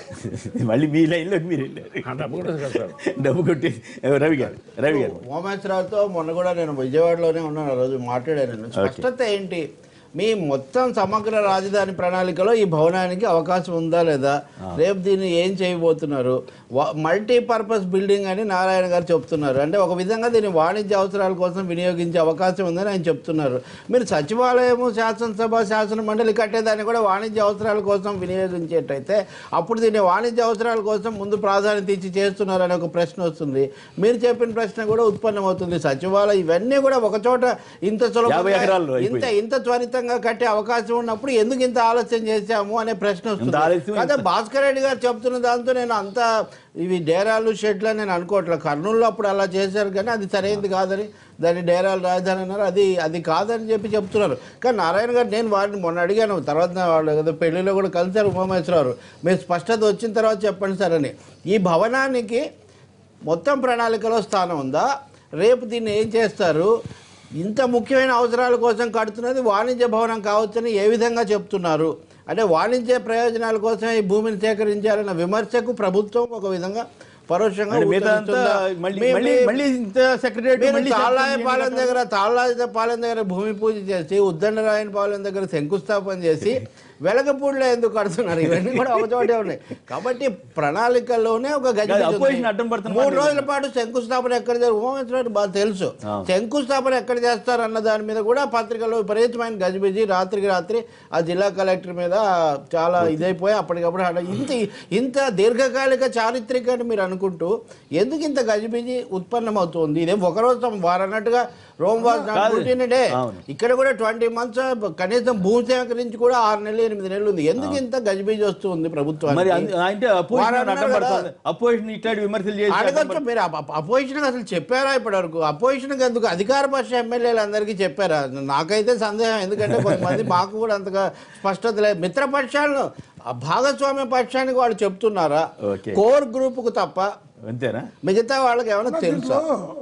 మళ్ళీ మీ లైన్లోకి మీరు వెళ్ళారు తప్పకుండా కదా సార్ డబ్బు కొట్టి రవి గారు రవి గారు ఉమామహేశ్వరరావుతో మొన్న కూడా నేను విజయవాడలోనే ఉన్నాను ఆ రోజు మాట్లాడాను నేను. స్పష్టత ఏంటి మీ మొత్తం సమగ్ర రాజధాని ప్రణాళికలో ఈ భవనానికి అవకాశం ఉందా లేదా రేపు దీన్ని ఏం చేయబోతున్నారు మల్టీ పర్పస్ బిల్డింగ్ అని నారాయణ గారు చెప్తున్నారు అంటే ఒక విధంగా దీన్ని వాణిజ్య అవసరాల కోసం వినియోగించే అవకాశం ఉందని ఆయన చెప్తున్నారు మీరు సచివాలయము శాసనసభ శాసన మండలి కట్టేదాన్ని కూడా వాణిజ్య అవసరాల కోసం వినియోగించేటైతే అప్పుడు దీన్ని వాణిజ్య అవసరాల కోసం ముందు ప్రాధాన్యత ఇచ్చి చేస్తున్నారు అనే ఒక ప్రశ్న వస్తుంది మీరు చెప్పిన ప్రశ్న కూడా ఉత్పన్నమవుతుంది సచివాలయం ఇవన్నీ కూడా ఒక చోట ఇంత యాభై ఎకరాల్లో సులభంగా ఇంత అయిపోయింది. ఇంత త్వరితంగా కట్టే అవకాశం ఉన్నప్పుడు ఎందుకు ఇంత ఆలస్యం చేశాము అనే ప్రశ్న ఇంత ఆలస్యం, వస్తుంది అదే ఇంత- భాస్కర్ రెడ్డి గారు చెప్తున్న దాంతో నేను అంత ఇవి డేరాలు షెడ్లు అని నేను అనుకోవట్లేదు కర్నూలులో అప్పుడు అలా చేశారు కానీ అది సరైనది కాదని దాన్ని డేరాలు రాజధాని అన్నారు అది అది కాదని చెప్పి చెప్తున్నారు కానీ నారాయణ గారు నేను వారిని మొన్న అడిగాను తర్వాత వాళ్ళు ఏదో పెళ్లిలో కూడా కలిశారు ఉమామేశ్వరరావు మీరు స్పష్టత వచ్చిన తర్వాత చెప్పండి సార్ అని ఈ భవనానికి మొత్తం ప్రణాళికలో స్థానం ఉందా రేపు దీన్ని ఏం చేస్తారు ఇంత ముఖ్యమైన అవసరాల కోసం కడుతున్నది వాణిజ్య భవనం కావచ్చని ఏ విధంగా చెప్తున్నారు అంటే వాణిజ్య ప్రయోజనాల కోసం ఈ భూమిని సేకరించాలన్న విమర్శకు ప్రభుత్వం ఒక విధంగా పరోక్షంగా అంటే మిగతా అంతా ఉత్తరిస్తుందా? మళ్ళీ మీ- మళ్ళీ మీ- మళ్ళీ ఇంత సెక్రటరీ మీరు మళ్ళీ తాళ్ళాయపాలెం దగ్గర తాళ్ళాయపాలెం దగ్గర భూమి పూజ చేసి ఉద్దండరాయనపాలెం దగ్గర శంకుస్థాపన చేసి వెలగపూడిలో ఎందుకు కడుతున్నారు ఇవన్నీ కూడా ఒక చోటే ఉన్నాయి కాబట్టి ప్రణాళికల్లోనే ఒక గది కాదు, ఉంది. opposition అడ్డం పడుతున్న మూడు పని రోజుల పాటు శంకుస్థాపన ఎక్కడ జరుగు ఉమామేశ్వరరావు బాగా తెలుసు అవును. శంకుస్థాపన ఎక్కడ చేస్తారు అన్న దాని మీద కూడా పత్రికలో విపరీతమైన గజిబిజి రాత్రికి రాత్రి ఆ జిల్లా కలెక్టర్ మీద చాలా ఇదైపోయి అప్పటికప్పుడు హడ- ఇంత ఇంత దీర్ఘకాలిక చారిత్రక అని మీరు అనుకుంటూ ఎందుకు ఇంత గజిబిజి ఉత్పన్నమవుతుంది ఇదే ఒకరోజు వారు అన్నట్టుగా రోమ్ వాజ్ నాట్ కాదు. డే అవును. ఇక్కడ కూడా ట్వంటీ మంత్స్ కనీసం భూమి సేకరించి కూడా ఆరు నెలలు ఎనిమిది నెలలు ఉంది ఎందుకు ఇంత గజిబిజి వస్తుంది మరి ప్రభుత్వానికి అంద- అంటే వారు అపోజిషన్ అన్నారు అడ్డం కదా, పడుతుంది అపోజిషన్ ఇట్లాంటి విమర్శలు చేసి అడ్డం అడగచ్చు పడుతుంది. మీరు అపోజిషన్ అసలు చెప్పారా ఇప్పటి వరకు అపోజిషన్ ఎందుకు అధికార పక్ష ఎమ్మెల్యేలు అందరికీ చెప్పారా నాకైతే సందేహం ఎందుకంటే కొంతమంది మాకు కూడా అంతగా స్పష్టత లేదు మిత్రపక్షాలను ఆ భాగస్వామ్య పక్షానికి వాళ్ళు చెప్తున్నారా ఓకే. కోర్ గ్రూప్ కు తప్ప అంతేనా మిగతా వాళ్ళకి ఏమైనా తెలుసా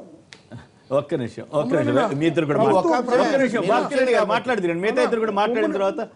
ఒక్క నిమిషం ఒక్క నిమిషం మీ ఇద్దరు కూడా ఒక్క మాట్లాడు- నిమిషం. ఒక్క నిమిషం మీరు భాస్కర్ రెడ్డి గారు వచ్చారు మాట్లాడుతున్నారు మిగతా ఇద్దరు కూడా మాట్లాడిన తర్వాత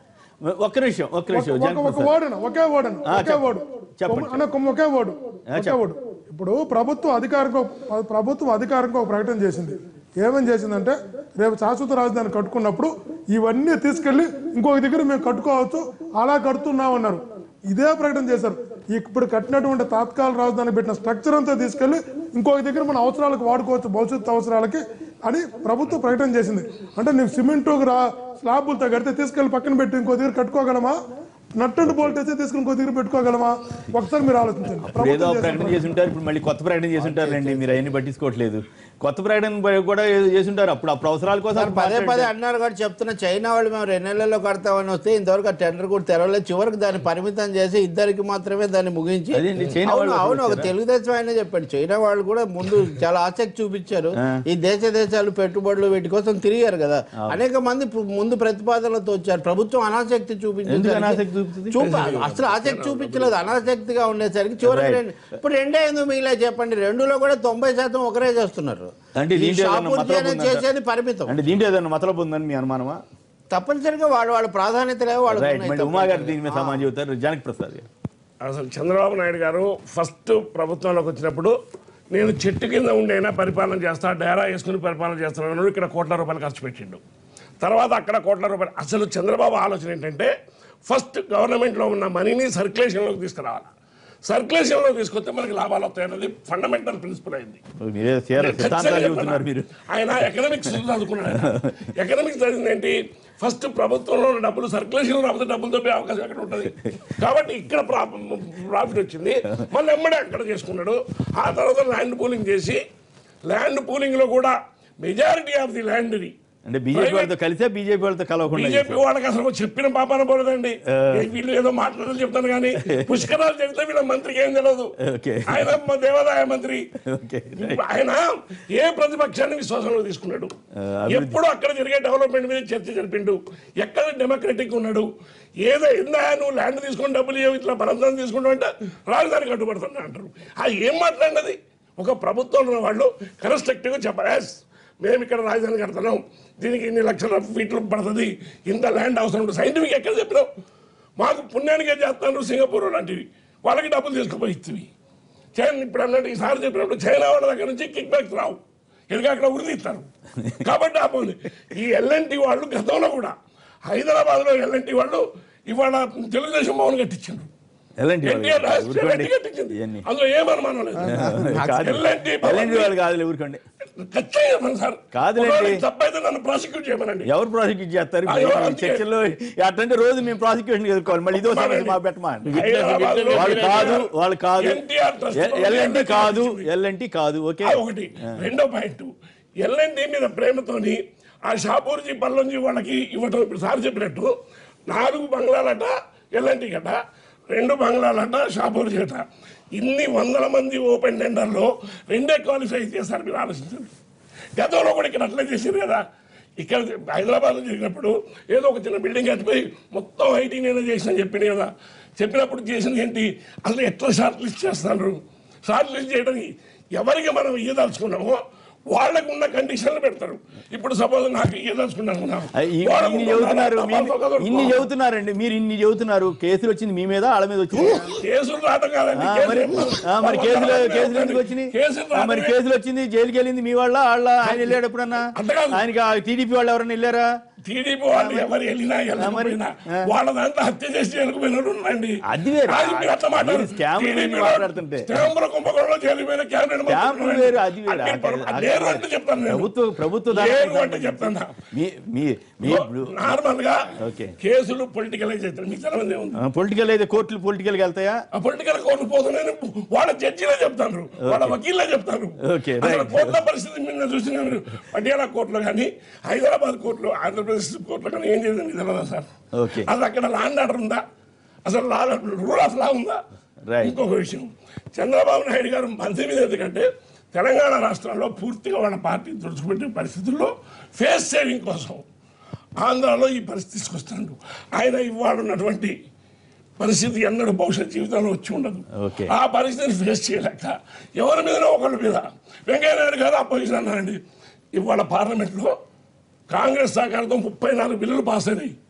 ఒక్క నిమిషం ఒక్క నిమిషం ఒక- జగన్ ఒక ప్రసాద్. ఓడను ఒకే ఓడను ఆ, ఒకే చెప్పండి. ఓడు చెప్పండి. అన్న కొమ్మ ఒకే ఓడు ఒకే చెప్పండి. ఓడు ఇప్పుడు ప్రభుత్వం అధికారిక ప్రభుత్వం అధికారికంగా ఒక ప్రకటన చేసింది ఏమని చేసిందంటే రేపు శాశ్వత రాజధాని కట్టుకున్నప్పుడు ఇవన్నీ తీసుకెళ్లి ఇంకొక దగ్గర మేము కట్టుకోవచ్చు అలా కడుతున్నామన్నారు ఇదే ప్రకటన చేశారు ఇప్పుడు కట్టినటువంటి తాత్కాల రాజధాని పెట్టిన స్ట్రక్చర్ అంతా తీసుకెళ్లి ఇంకొక దగ్గర మన అవసరాలకు వాడుకోవచ్చు భవిష్యత్తు అవసరాలకి అని ప్రభుత్వం ప్రకటన చేసింది అంటే నీకు సిమెంట్ రా స్లాబులతో కడితే తీసుకెళ్లి పక్కన పెట్టి ఇంకో దగ్గర కట్టుకోగలమా నట్టండు బోల్ట్ అయితే తీసుకుని ఇంకో దగ్గర పెట్టుకోగలమా ఒకసారి మీరు ఆలోచించండి ఇప్పుడు ఏదో ప్రభుత్వం ప్రకటన చేసిన చేసి ఉంటారు ఇప్పుడు మళ్ళీ కొత్త ప్రకటన చేసి ఉంటారండి మీరు అవన్నీ పట్టించుకోవట్లేదు కొత్త ప్రకటన కూడా ఏదో చేసి ఉంటారు అప్పుడు అప్పుడు అవసరాల కోసం సార్ పదే పదే అన్నారు కూడా చెప్తున్నా చైనా వాళ్ళు మేము రెండు నెలల్లో కడతామని వస్తే ఇంతవరకు ఆ టెండర్ కూడా తెరవలేదు చివరికి దాన్ని పరిమితం చేసి ఇద్దరికి మాత్రమే దాన్ని ముగించి అదేండి, చైనా అవును వాళ్ళు అవును ఒక వచ్చారా? తెలుగుదేశం ఆయన చెప్పాడు చైనా వాళ్ళు కూడా ముందు చాలా ఆసక్తి చూపించారు ఈ దేశ దేశాలు పెట్టుబడులు వీటి కోసం తిరిగారు కదా అనేక మంది పు- ముందు ప్రతిపాదనలతో వచ్చారు ప్రభుత్వం అనాసక్తి ఎందుకు చూపించింది అనాసక్తి చూపుతుంది? చూప అసలు ఆసక్తి చూపించలేదు అనాసక్తిగా ఉండేసరికి చివరికి Right. రెండు ఇప్పుడు రెండే ఎందుకు మిగిలే చెప్పండి రెండులో కూడా తొంభై శాతం ఒకరే చేస్తున్నారు అంటే ఈ దీంట్లో ఏదన్నా షాపులు మతలబు చేసేది ఉందంటారా? చేసేది పరిమితం అంటే దీంట్లో ఏదైనా మతలబు ఉందని మీ అనుమానమా తప్పనిసరిగా వాళ్ళ వాళ్ళ ప్రాధాన్యతలు వాళ్ళు రైట్ మళ్ళీ ఉమా గారు దీని మీద సమాధానం చెబుతారు జనక్ ప్రసాద్ గారు అసలు చంద్రబాబు నాయుడు గారు ఫస్ట్ ప్రభుత్వంలోకి వచ్చినప్పుడు నేను చెట్టు కింద ఉండైనా పరిపాలన చేస్తా డేరా వేసుకుని పరిపాలన చేస్తున్నాను ఇక్కడ కోట్ల రూపాయలు ఖర్చు పెట్టిండు తర్వాత అక్కడ కోట్ల రూపాయలు అసలు చంద్రబాబు ఆలోచన ఏంటంటే ఫస్ట్ గవర్నమెంట్లో ఉన్న మనీని సర్క్యులేషన్లోకి తీసుకురావాలి సర్క్యులేషన్లో తీసుకొస్తే మనకి లాభాలు వస్తాయి అనేది ఫండమెంటల్ ప్రిన్సిపల్ అయింది మీరే చేర సిద్ధాంతాలు చెబుతున్నారు మీరు ఆయన ఎకనామిక్స్ చదువుకున్నాడు ఎకనామిక్స్ చదివింది ఏంటి ఫస్ట్ ప్రభుత్వంలో ఉన్న డబ్బులు సర్క్యులేషన్ రాకపోతే డబ్బులు తప్పే అవకాశం ఎక్కడ ఉంటుంది కాబట్టి ఇక్కడ ప్రాఫిట్ వచ్చింది మళ్ళీ ఎమ్మడే అక్కడ చేసుకున్నాడు ఆ తర్వాత ల్యాండ్ పూలింగ్ చేసి ల్యాండ్ పూలింగ్ లో కూడా మెజారిటీ ఆఫ్ ది ల్యాండ్ అంటే బీజేపీ వాళ్ళతో కలిసే బీజేపీ వాళ్ళతో కలవకుండా బీజేపీ వాళ్ళకి అసలు చెప్పిన పాపాన పోలేదండి ఏ వీళ్ళు ఏదో మాట్లాడాలని చెప్తాను కానీ పుష్కరాలు చెప్తే వీళ్ళ మంత్రికి ఏం తెలియదు ఓకే. ఆయన మా దేవాదాయ మంత్రి ఓకే ఆయన ఏ ప్రతిపక్షాన్ని విశ్వాసంలో తీసుకున్నాడు అభివృద్ధి. ఎప్పుడు అక్కడ జరిగే డెవలప్మెంట్ మీద చర్చ జరిపిండు ఎక్కడ డెమోక్రటిక్ ఉన్నాడు ఏదో ఏందా నువ్వు ల్యాండ్ తీసుకొని డబ్బులు ఇవ్వవు ఇట్లా బలంతం తీసుకుంటావు అంటే రాజధాని కట్టుబడుతున్నా అంటారు అది ఏం మాట్లాడినది ఒక ప్రభుత్వంలో ఉన్న వాళ్ళు కన్స్ట్రక్టివ్గా చెప్పాలి "Yes, మేము ఇక్కడ రాజధాని కడుతున్నాం దీనికి ఇన్ని లక్షల ఫీట్లు పడుతుంది ఇంత ల్యాండ్ అవసరం ఉంటుంది సైంటిఫిక్ ఎక్కడ చెప్పినావు మాకు పుణ్యానికే చేస్తాను సింగపూర్ లాంటివి వాళ్ళకి డబ్బులు తీసుకుపోయి ఇస్తుంది చైనా ఇప్పుడు అన్నట్టు ఈసారి చెప్పినప్పుడు చైనా వాళ్ళ దగ్గర నుంచి కిక్ బ్యాక్స్ రావు ఎందుకంటే అక్కడ ఉరి తీస్తారు కాబట్టి ఆపోంది ఈ ఎల్ఎన్టీ వాళ్ళు గతంలో కూడా హైదరాబాద్లో ఎల్ఎన్టీ వాళ్ళు ఇవాళ తెలుగుదేశం భవన్ కట్టించారు ఎలాంటి ఎన్టీఆర్ వాళ్ళు రాజకీయ ఊరుకోండి గట్టి కట్టించింది ఇవన్నీ అందులో ఏం అనుమానం లేదు కాదు ఎల్ఎన్టీ ఎలాంటి వాళ్ళు కాదు ఊరుకోండి ఖచ్చితంగా చెప్పండి సార్ కాదులేండి. ఒకవేళ తప్పైతే నన్ను ప్రాసిక్యూట్ చేయమనండి ఎవరు ప్రాసిక్యూట్ చేస్తారు అయ్యో, ఇప్పుడు ఈ అందుకే. చర్చల్లో అట్లాంటి రోజు మేము ప్రాసిక్యూషన్ ఎదుర్కోవాలి మళ్ళీ ఇదో సమస్య మా పెట్టమా హైదరాబాద్లో వాళ్ళు కాదు వాళ్ళు కాదు ఎన్టీఆర్ ట్రస్ట్ ఎల్ఎన్టీ కాదు ఎల్ఎన్టీ కాదు ఓకే ఆ ఒకటి రెండో పాయింట్ ఎల్ఎన్టీ మీద ప్రేమతోని ఆ షాపూర్జీ పల్లంజీ వాళ్ళకి ఇవ్వటం ఇప్పుడు సార్ చెప్పినట్టు నాలుగు బంగ్లాలట ఎల్ఎన్టీ గట రెండు బంగ్లాలట షాపూర్జీ గట ఇన్ని వందల మంది ఓపెన్ టెండర్లో రెండే క్వాలిఫై చేశారు మీరు ఆలోచించండి గతంలో కూడా ఇక్కడ అట్లే చేశారు కదా ఇక్కడ హైదరాబాద్లో జరిగినప్పుడు ఏదో ఒక చిన్న బిల్డింగ్ కట్టిపోయి మొత్తం ఐటీ నేనే చేసిన చెప్పింది కదా చెప్పినప్పుడు చేసింది ఏంటి అసలు ఎట్లా షార్ట్ లిస్ట్ చేస్తున్నారు షార్ట్ లిస్ట్ చేయడానికి ఎవరికి మనం ఇయ్యదలుచుకున్నామో వాళ్ళకు ఉన్న కండిషన్లు పెడతారు ఇప్పుడు సపోజ్ నాకు ఇయ్యదలుచుకున్నాను అయ్ ఈ- ఇన్ని చెబుతున్నారు మీ- ఇన్ని చెబుతున్నారండి మీరు ఇన్ని చెబుతున్నారు కేసులు వచ్చింది మీ మీద వాళ్ళ మీద వచ్చింది కేసులు రావడం కాదండి ఆ, కేసులు మరి ఏమో. ఆ, మరి కేసులు వాళ్ళు కేసులు ఎందుకు వచ్చినాయి కేసులు ఆ, మరి రావడమే. కేసులు వచ్చింది జైలుకి వెళ్ళింది మీ వాళ్ళ వాళ్ళ ఆయన వెళ్ళాడు ఎప్పుడన్నా అంతే కాదు. ఆయనకి టీడీపీ వాళ్ళు ఎవరైనా వెళ్ళారా టీడీపీ వాళ్ళు ఎవరు వెళ్ళినా వెళ్ళకపోయినా ఆ. వాళ్ళ దాంట్లో హత్య చేసి వెళ్ళిపోయినారు ఉండండి అది వేరు. అది మీరు అట్లా మాట్లాడు. మీరు స్కామ్ గురించి టీడీపీ వాళ్ళు మాట్లాడుతుంటే. స్కామ్ల కుంభకోణంలో చేరిపోయిన క్యాబినెట్ మంత్రులు స్కామ్ ఉండండి. వేరు, అది వేరు. అన్ని అక్కడ- పనులు- అక్కడ- లేరు అంటే చెప్తాను నేను. ప్రభుత్వ ప్రభుత్వ లేరు అంటే చెప్తాను మీ మీ మీ నార్మల్ గా ఓకే. కేసులు పొలిటికలైజ్ అవుతారు మీకు తెలవదు ఏముంది పొలిటికల్ అయితే కోర్టులు పొలిటికల్కి వెళ్తాయా ఆ పొలిటికల్ కోర్టు పోతున్నాయని వాళ్ళ జడ్జిలే చెప్తారు వాళ్ళ వకీల్లే చెప్తారు ఓకే, అసలు రైట్. కోర్టుల పరిస్థితి నిన్న చూసిన మీరు పటియాలా కోర్టులో కానీ హైదరాబాద్ కోర్టులో ఆంధ్రప్రదేశ్ కోర్టులో కానీ ఏం చేసింది మీకు తెలియదా సార్ ఓకే. అసలు అక్కడ లాండ్ ఆర్డర్ ఉందా అసలు లా రూల్ ఆఫ్ లా ఉందా రైట్. ఇంకొక విషయం చంద్రబాబు నాయుడు గారు మంత్రి మీద ఎందుకంటే తెలంగాణ రాష్ట్రంలో పూర్తిగా వాళ్ళ పార్టీ తుడుచుకుపెట్టే పరిస్థితుల్లో ఫేస్ సేవింగ్ కోసం ఆంధ్రాలో ఈ పరిస్థితి తీసుకొస్తున్నాడు ఆయన ఇవాళ ఉన్నటువంటి పరిస్థితి ఎన్నడూ భవిష్యత్ జీవితంలో వచ్చి ఉండదు ఓకే. ఆ పరిస్థితిని ఫేస్ చేయలేక ఎవరి మీదనో ఒకళ్ళ మీద వెంకయ్యనాయుడు గారు అపోజిషన్ అన్నారండి ఇవాళ పార్లమెంట్లో కాంగ్రెస్ సహకారంతో ముప్పై నాలుగు బిల్లులు పాస్ అయినాయి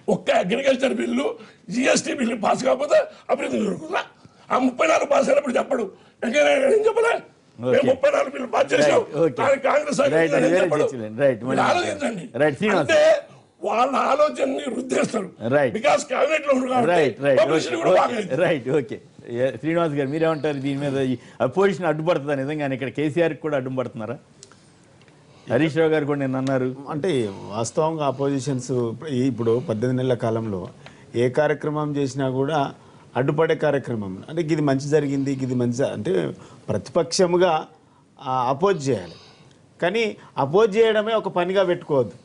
ఒక్క agriculture bill GST bill pass కాకపోతే అభివృద్ధి దొరుకుతుందా ఆ ముప్పై నాలుగు పాస్ అయినప్పుడు చెప్పడు వెంకయ్యనాయుడు ఏం చెప్పలే మేము ముప్పై నాలుగు బిల్లు పాస్ చేసాం Right, okay. దానికి కాంగ్రెస్ Right, అధికారులు అది ఏం వేరే చెప్పడు. చర్చలే. Right, మళ్ళీ మీరు ఆలోచించండి Right, శ్రీనివాస్. అంటే వాళ్ళ ఆలోచనని వృద్ధిస్తారు Right. బికాస్ క్యాబినెట్ లో ఉన్నారు రైట్ రైట్ పబ్లిసిటీ కూడా బాగా అయింది. రైట్ ఓకే శ్రీనివాస్ గారు మీరేమంటారు దీని మీద ఈ అపోజిషన్ అడ్డుపడుతుందా నిజంగానే ఇక్కడ కేసీఆర్ కూడా అడ్డు పడుతున్నారా హరీష్ రావు గారు కూడా నేను అన్నారు అంటే వాస్తవంగా అపోజిషన్స్ ఇప్పుడు పద్దెనిమిది నెలల కాలంలో ఏ కార్యక్రమం చేసినా కూడా అడ్డుపడే కార్యక్రమం అంటే ఇది మంచి జరిగింది ఇది మంచి జ- అంటే ప్రతిపక్షముగా అపోజ్ చేయాలి కానీ అపోజ్ చేయడమే ఒక పనిగా పెట్టుకోవద్దు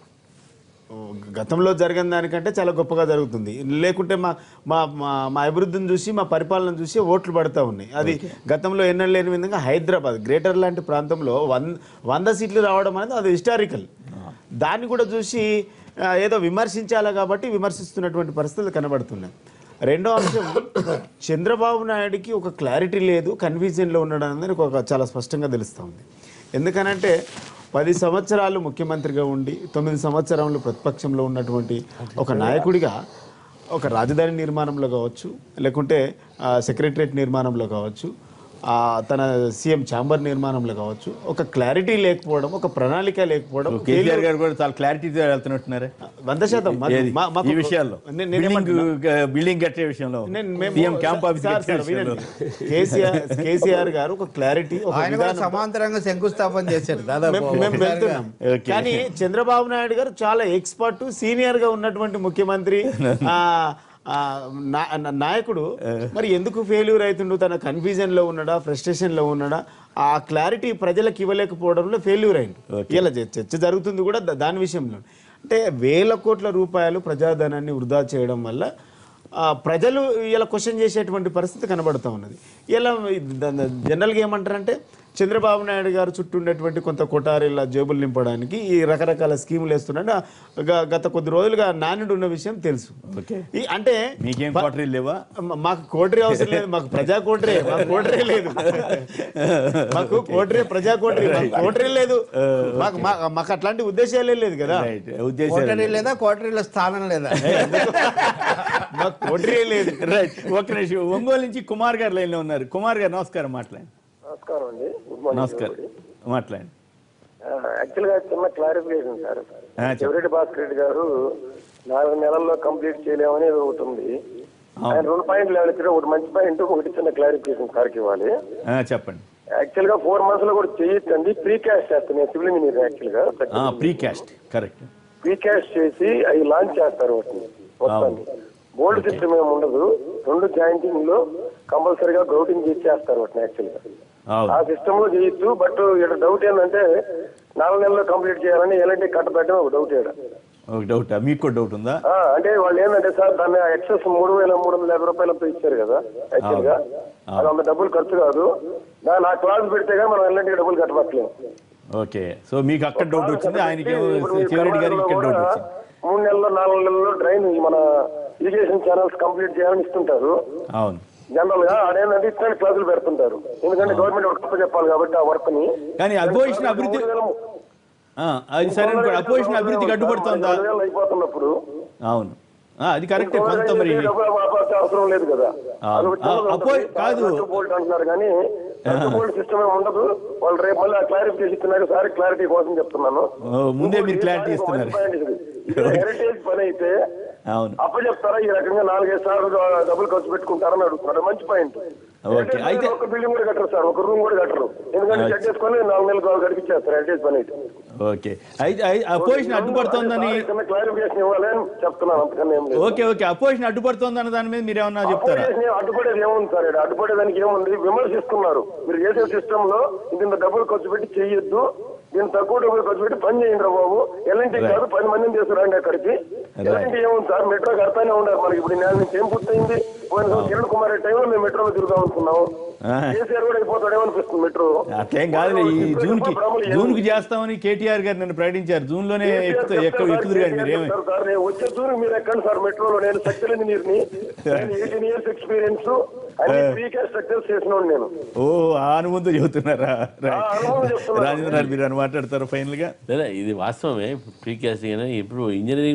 గతంలో జరిగిన దానికంటే చాలా గొప్పగా జరుగుతుంది లేకుంటే మా మా మా మా అభివృద్ధిని చూసి మా పరిపాలన చూసి ఓట్లు పడతా ఉన్నాయి అది గతంలో ఎన్నడూ లేని విధంగా హైదరాబాద్ గ్రేటర్ లాంటి ప్రాంతంలో వన్ వంద సీట్లు రావడం అనేది అది హిస్టారికల్ దాన్ని కూడా చూసి ఆ, ఏదో విమర్శించాలి కాబట్టి విమర్శిస్తున్నటువంటి పరిస్థితులు కనబడుతున్నాయి రెండో అంశం చంద్రబాబు నాయుడికి ఒక క్లారిటీ లేదు కన్ఫ్యూజన్లో ఉండడం అనేది ఒక చాలా స్పష్టంగా తెలుస్తూ ఉంది ఎందుకనంటే పది సంవత్సరాలు ముఖ్యమంత్రిగా ఉండి తొమ్మిది సంవత్సరాలు ప్రతిపక్షంలో ఉన్నటువంటి ఒక నాయకుడిగా ఒక రాజధాని నిర్మాణంలో కావచ్చు లేకుంటే సెక్రటరియట్ నిర్మాణంలో కావచ్చు ఆ, తన సీఎం ఛాంబర్ నిర్మాణంలో కావచ్చు ఒక క్లారిటీ లేకపోవడం ఒక ప్రణాళిక లేకపోవడం కేసీఆర్ గారు కూడా చాలా క్లారిటీతో వెళ్తున్నట్టున్నారే వంద శాతం మాకు- ఏది? మా- మాకు- ఈ విషయాల్లో నేను- నేనేమంటున్నా? బిల్డింగ్ బిల్డింగ్ కట్టే విషయంలో నేను- మేము- సీఎం క్యాంప్ ఆఫీస్ సార్, కట్టే సార్, విషయంలో వినండి. కేసీఆర్ కేసీఆర్ గారు ఒక క్లారిటీ ఒక ఆయన కూడా విధానం సమాంతరంగా శంకుస్థాపన చేశారు దాదాపు మేము- మేము వెళ్తున్నాం ఓకే. కానీ చంద్రబాబు నాయుడు గారు చాలా ఎక్స్పర్ట్ సీనియర్ గా ఉన్నటువంటి ముఖ్యమంత్రి ఆ, ఆ, నా- నా- నాయకుడు మరి ఎందుకు ఫెయిల్యూర్ అవుతుండు తన కన్ఫ్యూజన్ లో ఉన్నాడా ఫ్రస్ట్రేషన్ లో ఉన్నాడా ఆ క్లారిటీ ప్రజలకు ఇవ్వలేకపోవడంలో ఫెయిల్యూర్ అయింది ఇలా చ- చర్చ జరుగుతుంది కూడా దా- దాని విషయంలో అంటే వేల కోట్ల రూపాయలు ప్రజాధనాన్ని వృధా చేయడం వల్ల ఆ, ప్రజలు ఇలా క్వశ్చన్ చేసేటువంటి పరిస్థితి కనబడుతూ ఉన్నది ఇలా జనరల్గా ఏమంటారంటే చంద్రబాబు నాయుడు గారు చుట్టూ ఉండేటువంటి కొంత కొటారీల జేబులు నింపడానికి ఈ రకరకాల స్కీములు వేస్తున్నాడు గ- గత కొద్ది రోజులుగా నాణ్యుడు ఉన్న విషయం తెలుసు ఓకే. ఈ అంటే మీకేం ప- క్వార్టరీలు లేవా మ- మాకు కోటరీ అవసరం లేదు మాకు ప్రజా కోటరీ మాకు కోటరీ లేదు మాకు కోటరీ ప్రజా కోటరీ మాకు కోటరీ లేదు మాకు మా- మాకు అట్లాంటి ఉద్దేశాలే లేదు కదా రైట్ ఉద్దేశం కోటరీ లేదా కోటరీలో స్థానం లేదా మాకు కోటరీ లేదు రైట్ ఒక నిమిషం ఒంగోలు నుంచి కుమార్ గారు లైన్లో ఉన్నారు కుమార్ గారు నమస్కారం మాట్లాడండి నమస్కారం అండి గుడ్ మార్నింగ్ నమస్కారం మాట్లాడండి యాక్చువల్ గా చిన్న క్లారిఫికేషన్ సార్ ఆ, చెప్పండి. చెవిరెడ్డి భాస్కర్ రెడ్డి గారు నాలుగు నెలల్లో కంప్లీట్ చేయలేమని ఏదో ఒకటి ఉంది ఆయన రెండు పాయింట్లు ఏమైనా ఒకటి మంచి పాయింట్ ఒకటి చిన్న క్లారిఫికేషన్ సార్కి ఇవ్వాలి ఆ, చెప్పండి యాక్చువల్ గా ఫోర్ మంత్స్ లో కూడా చేయొచ్చండి ప్రీ క్యాష్ చేస్తాను నేను సివిల్ ఇంజనీర్ యాక్చువల్ గా precast correct precast చేసి అవి లాంచ్ చేస్తారు వాటిని మొత్తాన్ని బోల్డ్ సిస్టమ్ ఏమి ఉండదు రెండు జాయింటింగ్ లో కంపల్సరీగా గ్రౌటింగ్ చేసి చేస్తారు వాటిని యాక్చువల్ గా ఆ అవును సిస్టమ్ లో చేయొచ్చు బట్ ఇక్కడ డౌట్ ఏంటంటే నాలుగు నెలల్లో కంప్లీట్ చేయాలని ఎలాంటి కట్టబెట్టడం ఒక డౌట్ ఇక్కడ ఒక డౌట్ మీకు కూడా డౌట్ ఉందా ఆ, అంటే వాళ్ళు ఏంటంటే సార్ దాన్ని ఎక్సెస్ మూడు వేల మూడు వందల యాభై రూపాయలతో ఇచ్చారు కదా యాక్చువల్ గా అది అంత డబ్బులు ఖర్చు కాదు దాని ఆ క్లాస్ పెడితే కానీ మనం ఎలాంటి డబ్బులు కట్టబట్టలేము ఓకే సో మీకు అక్కడ డౌట్ వచ్చింది ఆయనకి ఇప్పుడు మీ శివరెడ్డి గారికి ఇక్కడ డౌట్ కూడా వచ్చింది మూడు నెలల్లో నాలుగు నెలల్లో డ్రైన్ ఈ మన ఇరిగేషన్ ఛానల్స్ కంప్లీట్ చేయాలని ఇస్తుంటారు అవును జనరల్ గా ఆడేంటంటే ఇట్లాంటి క్లాసులు పెడుతుంటారు ఎందుకంటే గవర్నమెంట్ ఒక గొప్ప చెప్పాలి కాబట్టి ఆ వర్క్ ని కానీ అపోజిషన్ అభివృద్ధి ఆ, అది సరే అనుకోండి అపోజిషన్ అభివృద్ధికి అడ్డుపడుతోందా రెండు వేలు అయిపోతున్నప్పుడు అవును ఆ, అది కరెక్టే కొంత మరి డబ్బులు వాపాల్సిన అవసరం లేదు కదా ఆ, అది ఒక ఆ, చిన్నది అపో- ఉంటుంది. కాదు. ఖర్చు బోల్ట్ అంటున్నారు కానీ ఖర్చు బోల్ట్ సిస్టమ్ ఏమి ఉండదు వాళ్ళు రేపు మళ్ళీ క్లారిఫికేషన్ ఇస్తున్నారు సార్ క్లారిటీ కోసం చెప్తున్నాను ఓ, ముందే మీరు clarity ఇస్తున్నారు. హెరిటేజ్ పని అయితే అవును అప్పచెప్తారా ఈ రకంగా నాలుగైదు సార్లు డబ్బులు ఖర్చు పెట్టుకుంటారని అడుగుతున్నారు మంచి పాయింట్ ఓకే, అయితే- ఒక బిల్డింగ్ కూడా కట్టరు సార్ ఒక రూమ్ కూడా కట్టరు ఎందుకంటే చెక్ చేసుకొని నాలుగు నెలలు కావాలి గడిపించేస్తారు హెరిటేజ్ పని అయితే ఓకే అయితే అయితే అపోజిషన్ అడ్డుపడుతోందని క్లారిఫికేషన్ ఇవ్వాలి అని చెప్తున్నాను అంతకన్నా ఏం లేదు ఓకే ఓకే అపోజిషన్ అడ్డుపడుతోందన్న దాని మీద మీరు ఏమన్నా చెప్తారా అపోజిషన్ అడ్డుపడేది ఏముంది సార్ ఈడ? అడ్డుపడేదానికి ఏముంది విమర్శిస్తున్నారు మీరు చేసే సిస్టమ్ లో ఇంత డబ్బులు ఖర్చు పెట్టి చెయ్యొద్దు దీన్ని తక్కువ డబ్బులు ఖర్చు పెట్టి పని చేయండి రా బాబు ఎలాంటి కాదు పది మందిని తీసుకురండి అక్కడికి ఎలాంటి ఏముంది సార్ మెట్రో కడతానే ఉన్నారు మనకి ఇప్పుడు ఈ నెల నుంచి ఏం పూర్తయింది పోయిన సంవత్సరం కిరణ్ కుమార్ రెడ్డి టైంలో మేము మెట్రోలో తిరుగుదాం అనుకున్నాం ఆ. కేసీఆర్ కూడా అయిపోతాడేమో అనిపిస్తుంది మెట్రో అట్లేం కాదులే ఈ జూన్ కి జూన్ కి చేస్తామని కేటీఆర్ గారు నన్ను ప్రకటించారు జూన్ లోనే ఎక్కుతా ఎక్కువ ఎక్కుదురు కానీ మీరు ఏమి సార్ సార్ నేను వచ్చే దూరం మీరు ఎక్కండి సార్ మెట్రోలో నేను స్ట్రక్చర్ ఇంజనీర్ ని నేను ఎయిటీన్ ఇయర్స్ ఎక్స్పీరియన్స్ అన్ని త్రీ కే స్ట్రక్చర్స్ చేసినాను నేను ఓ ఆ అనుబంధం చెబుతున్నారా ఆ అనుభవం చెప్తున్నాను. రాజేంద్ర గారు మీరు అని మాట్లాడతారు ఫైనల్ గా లేదా ఇది వాస్తవమే ప్రీ కాస్టింగ్ అని ఇప్పుడు ఇంజనీరింగ్ మారలు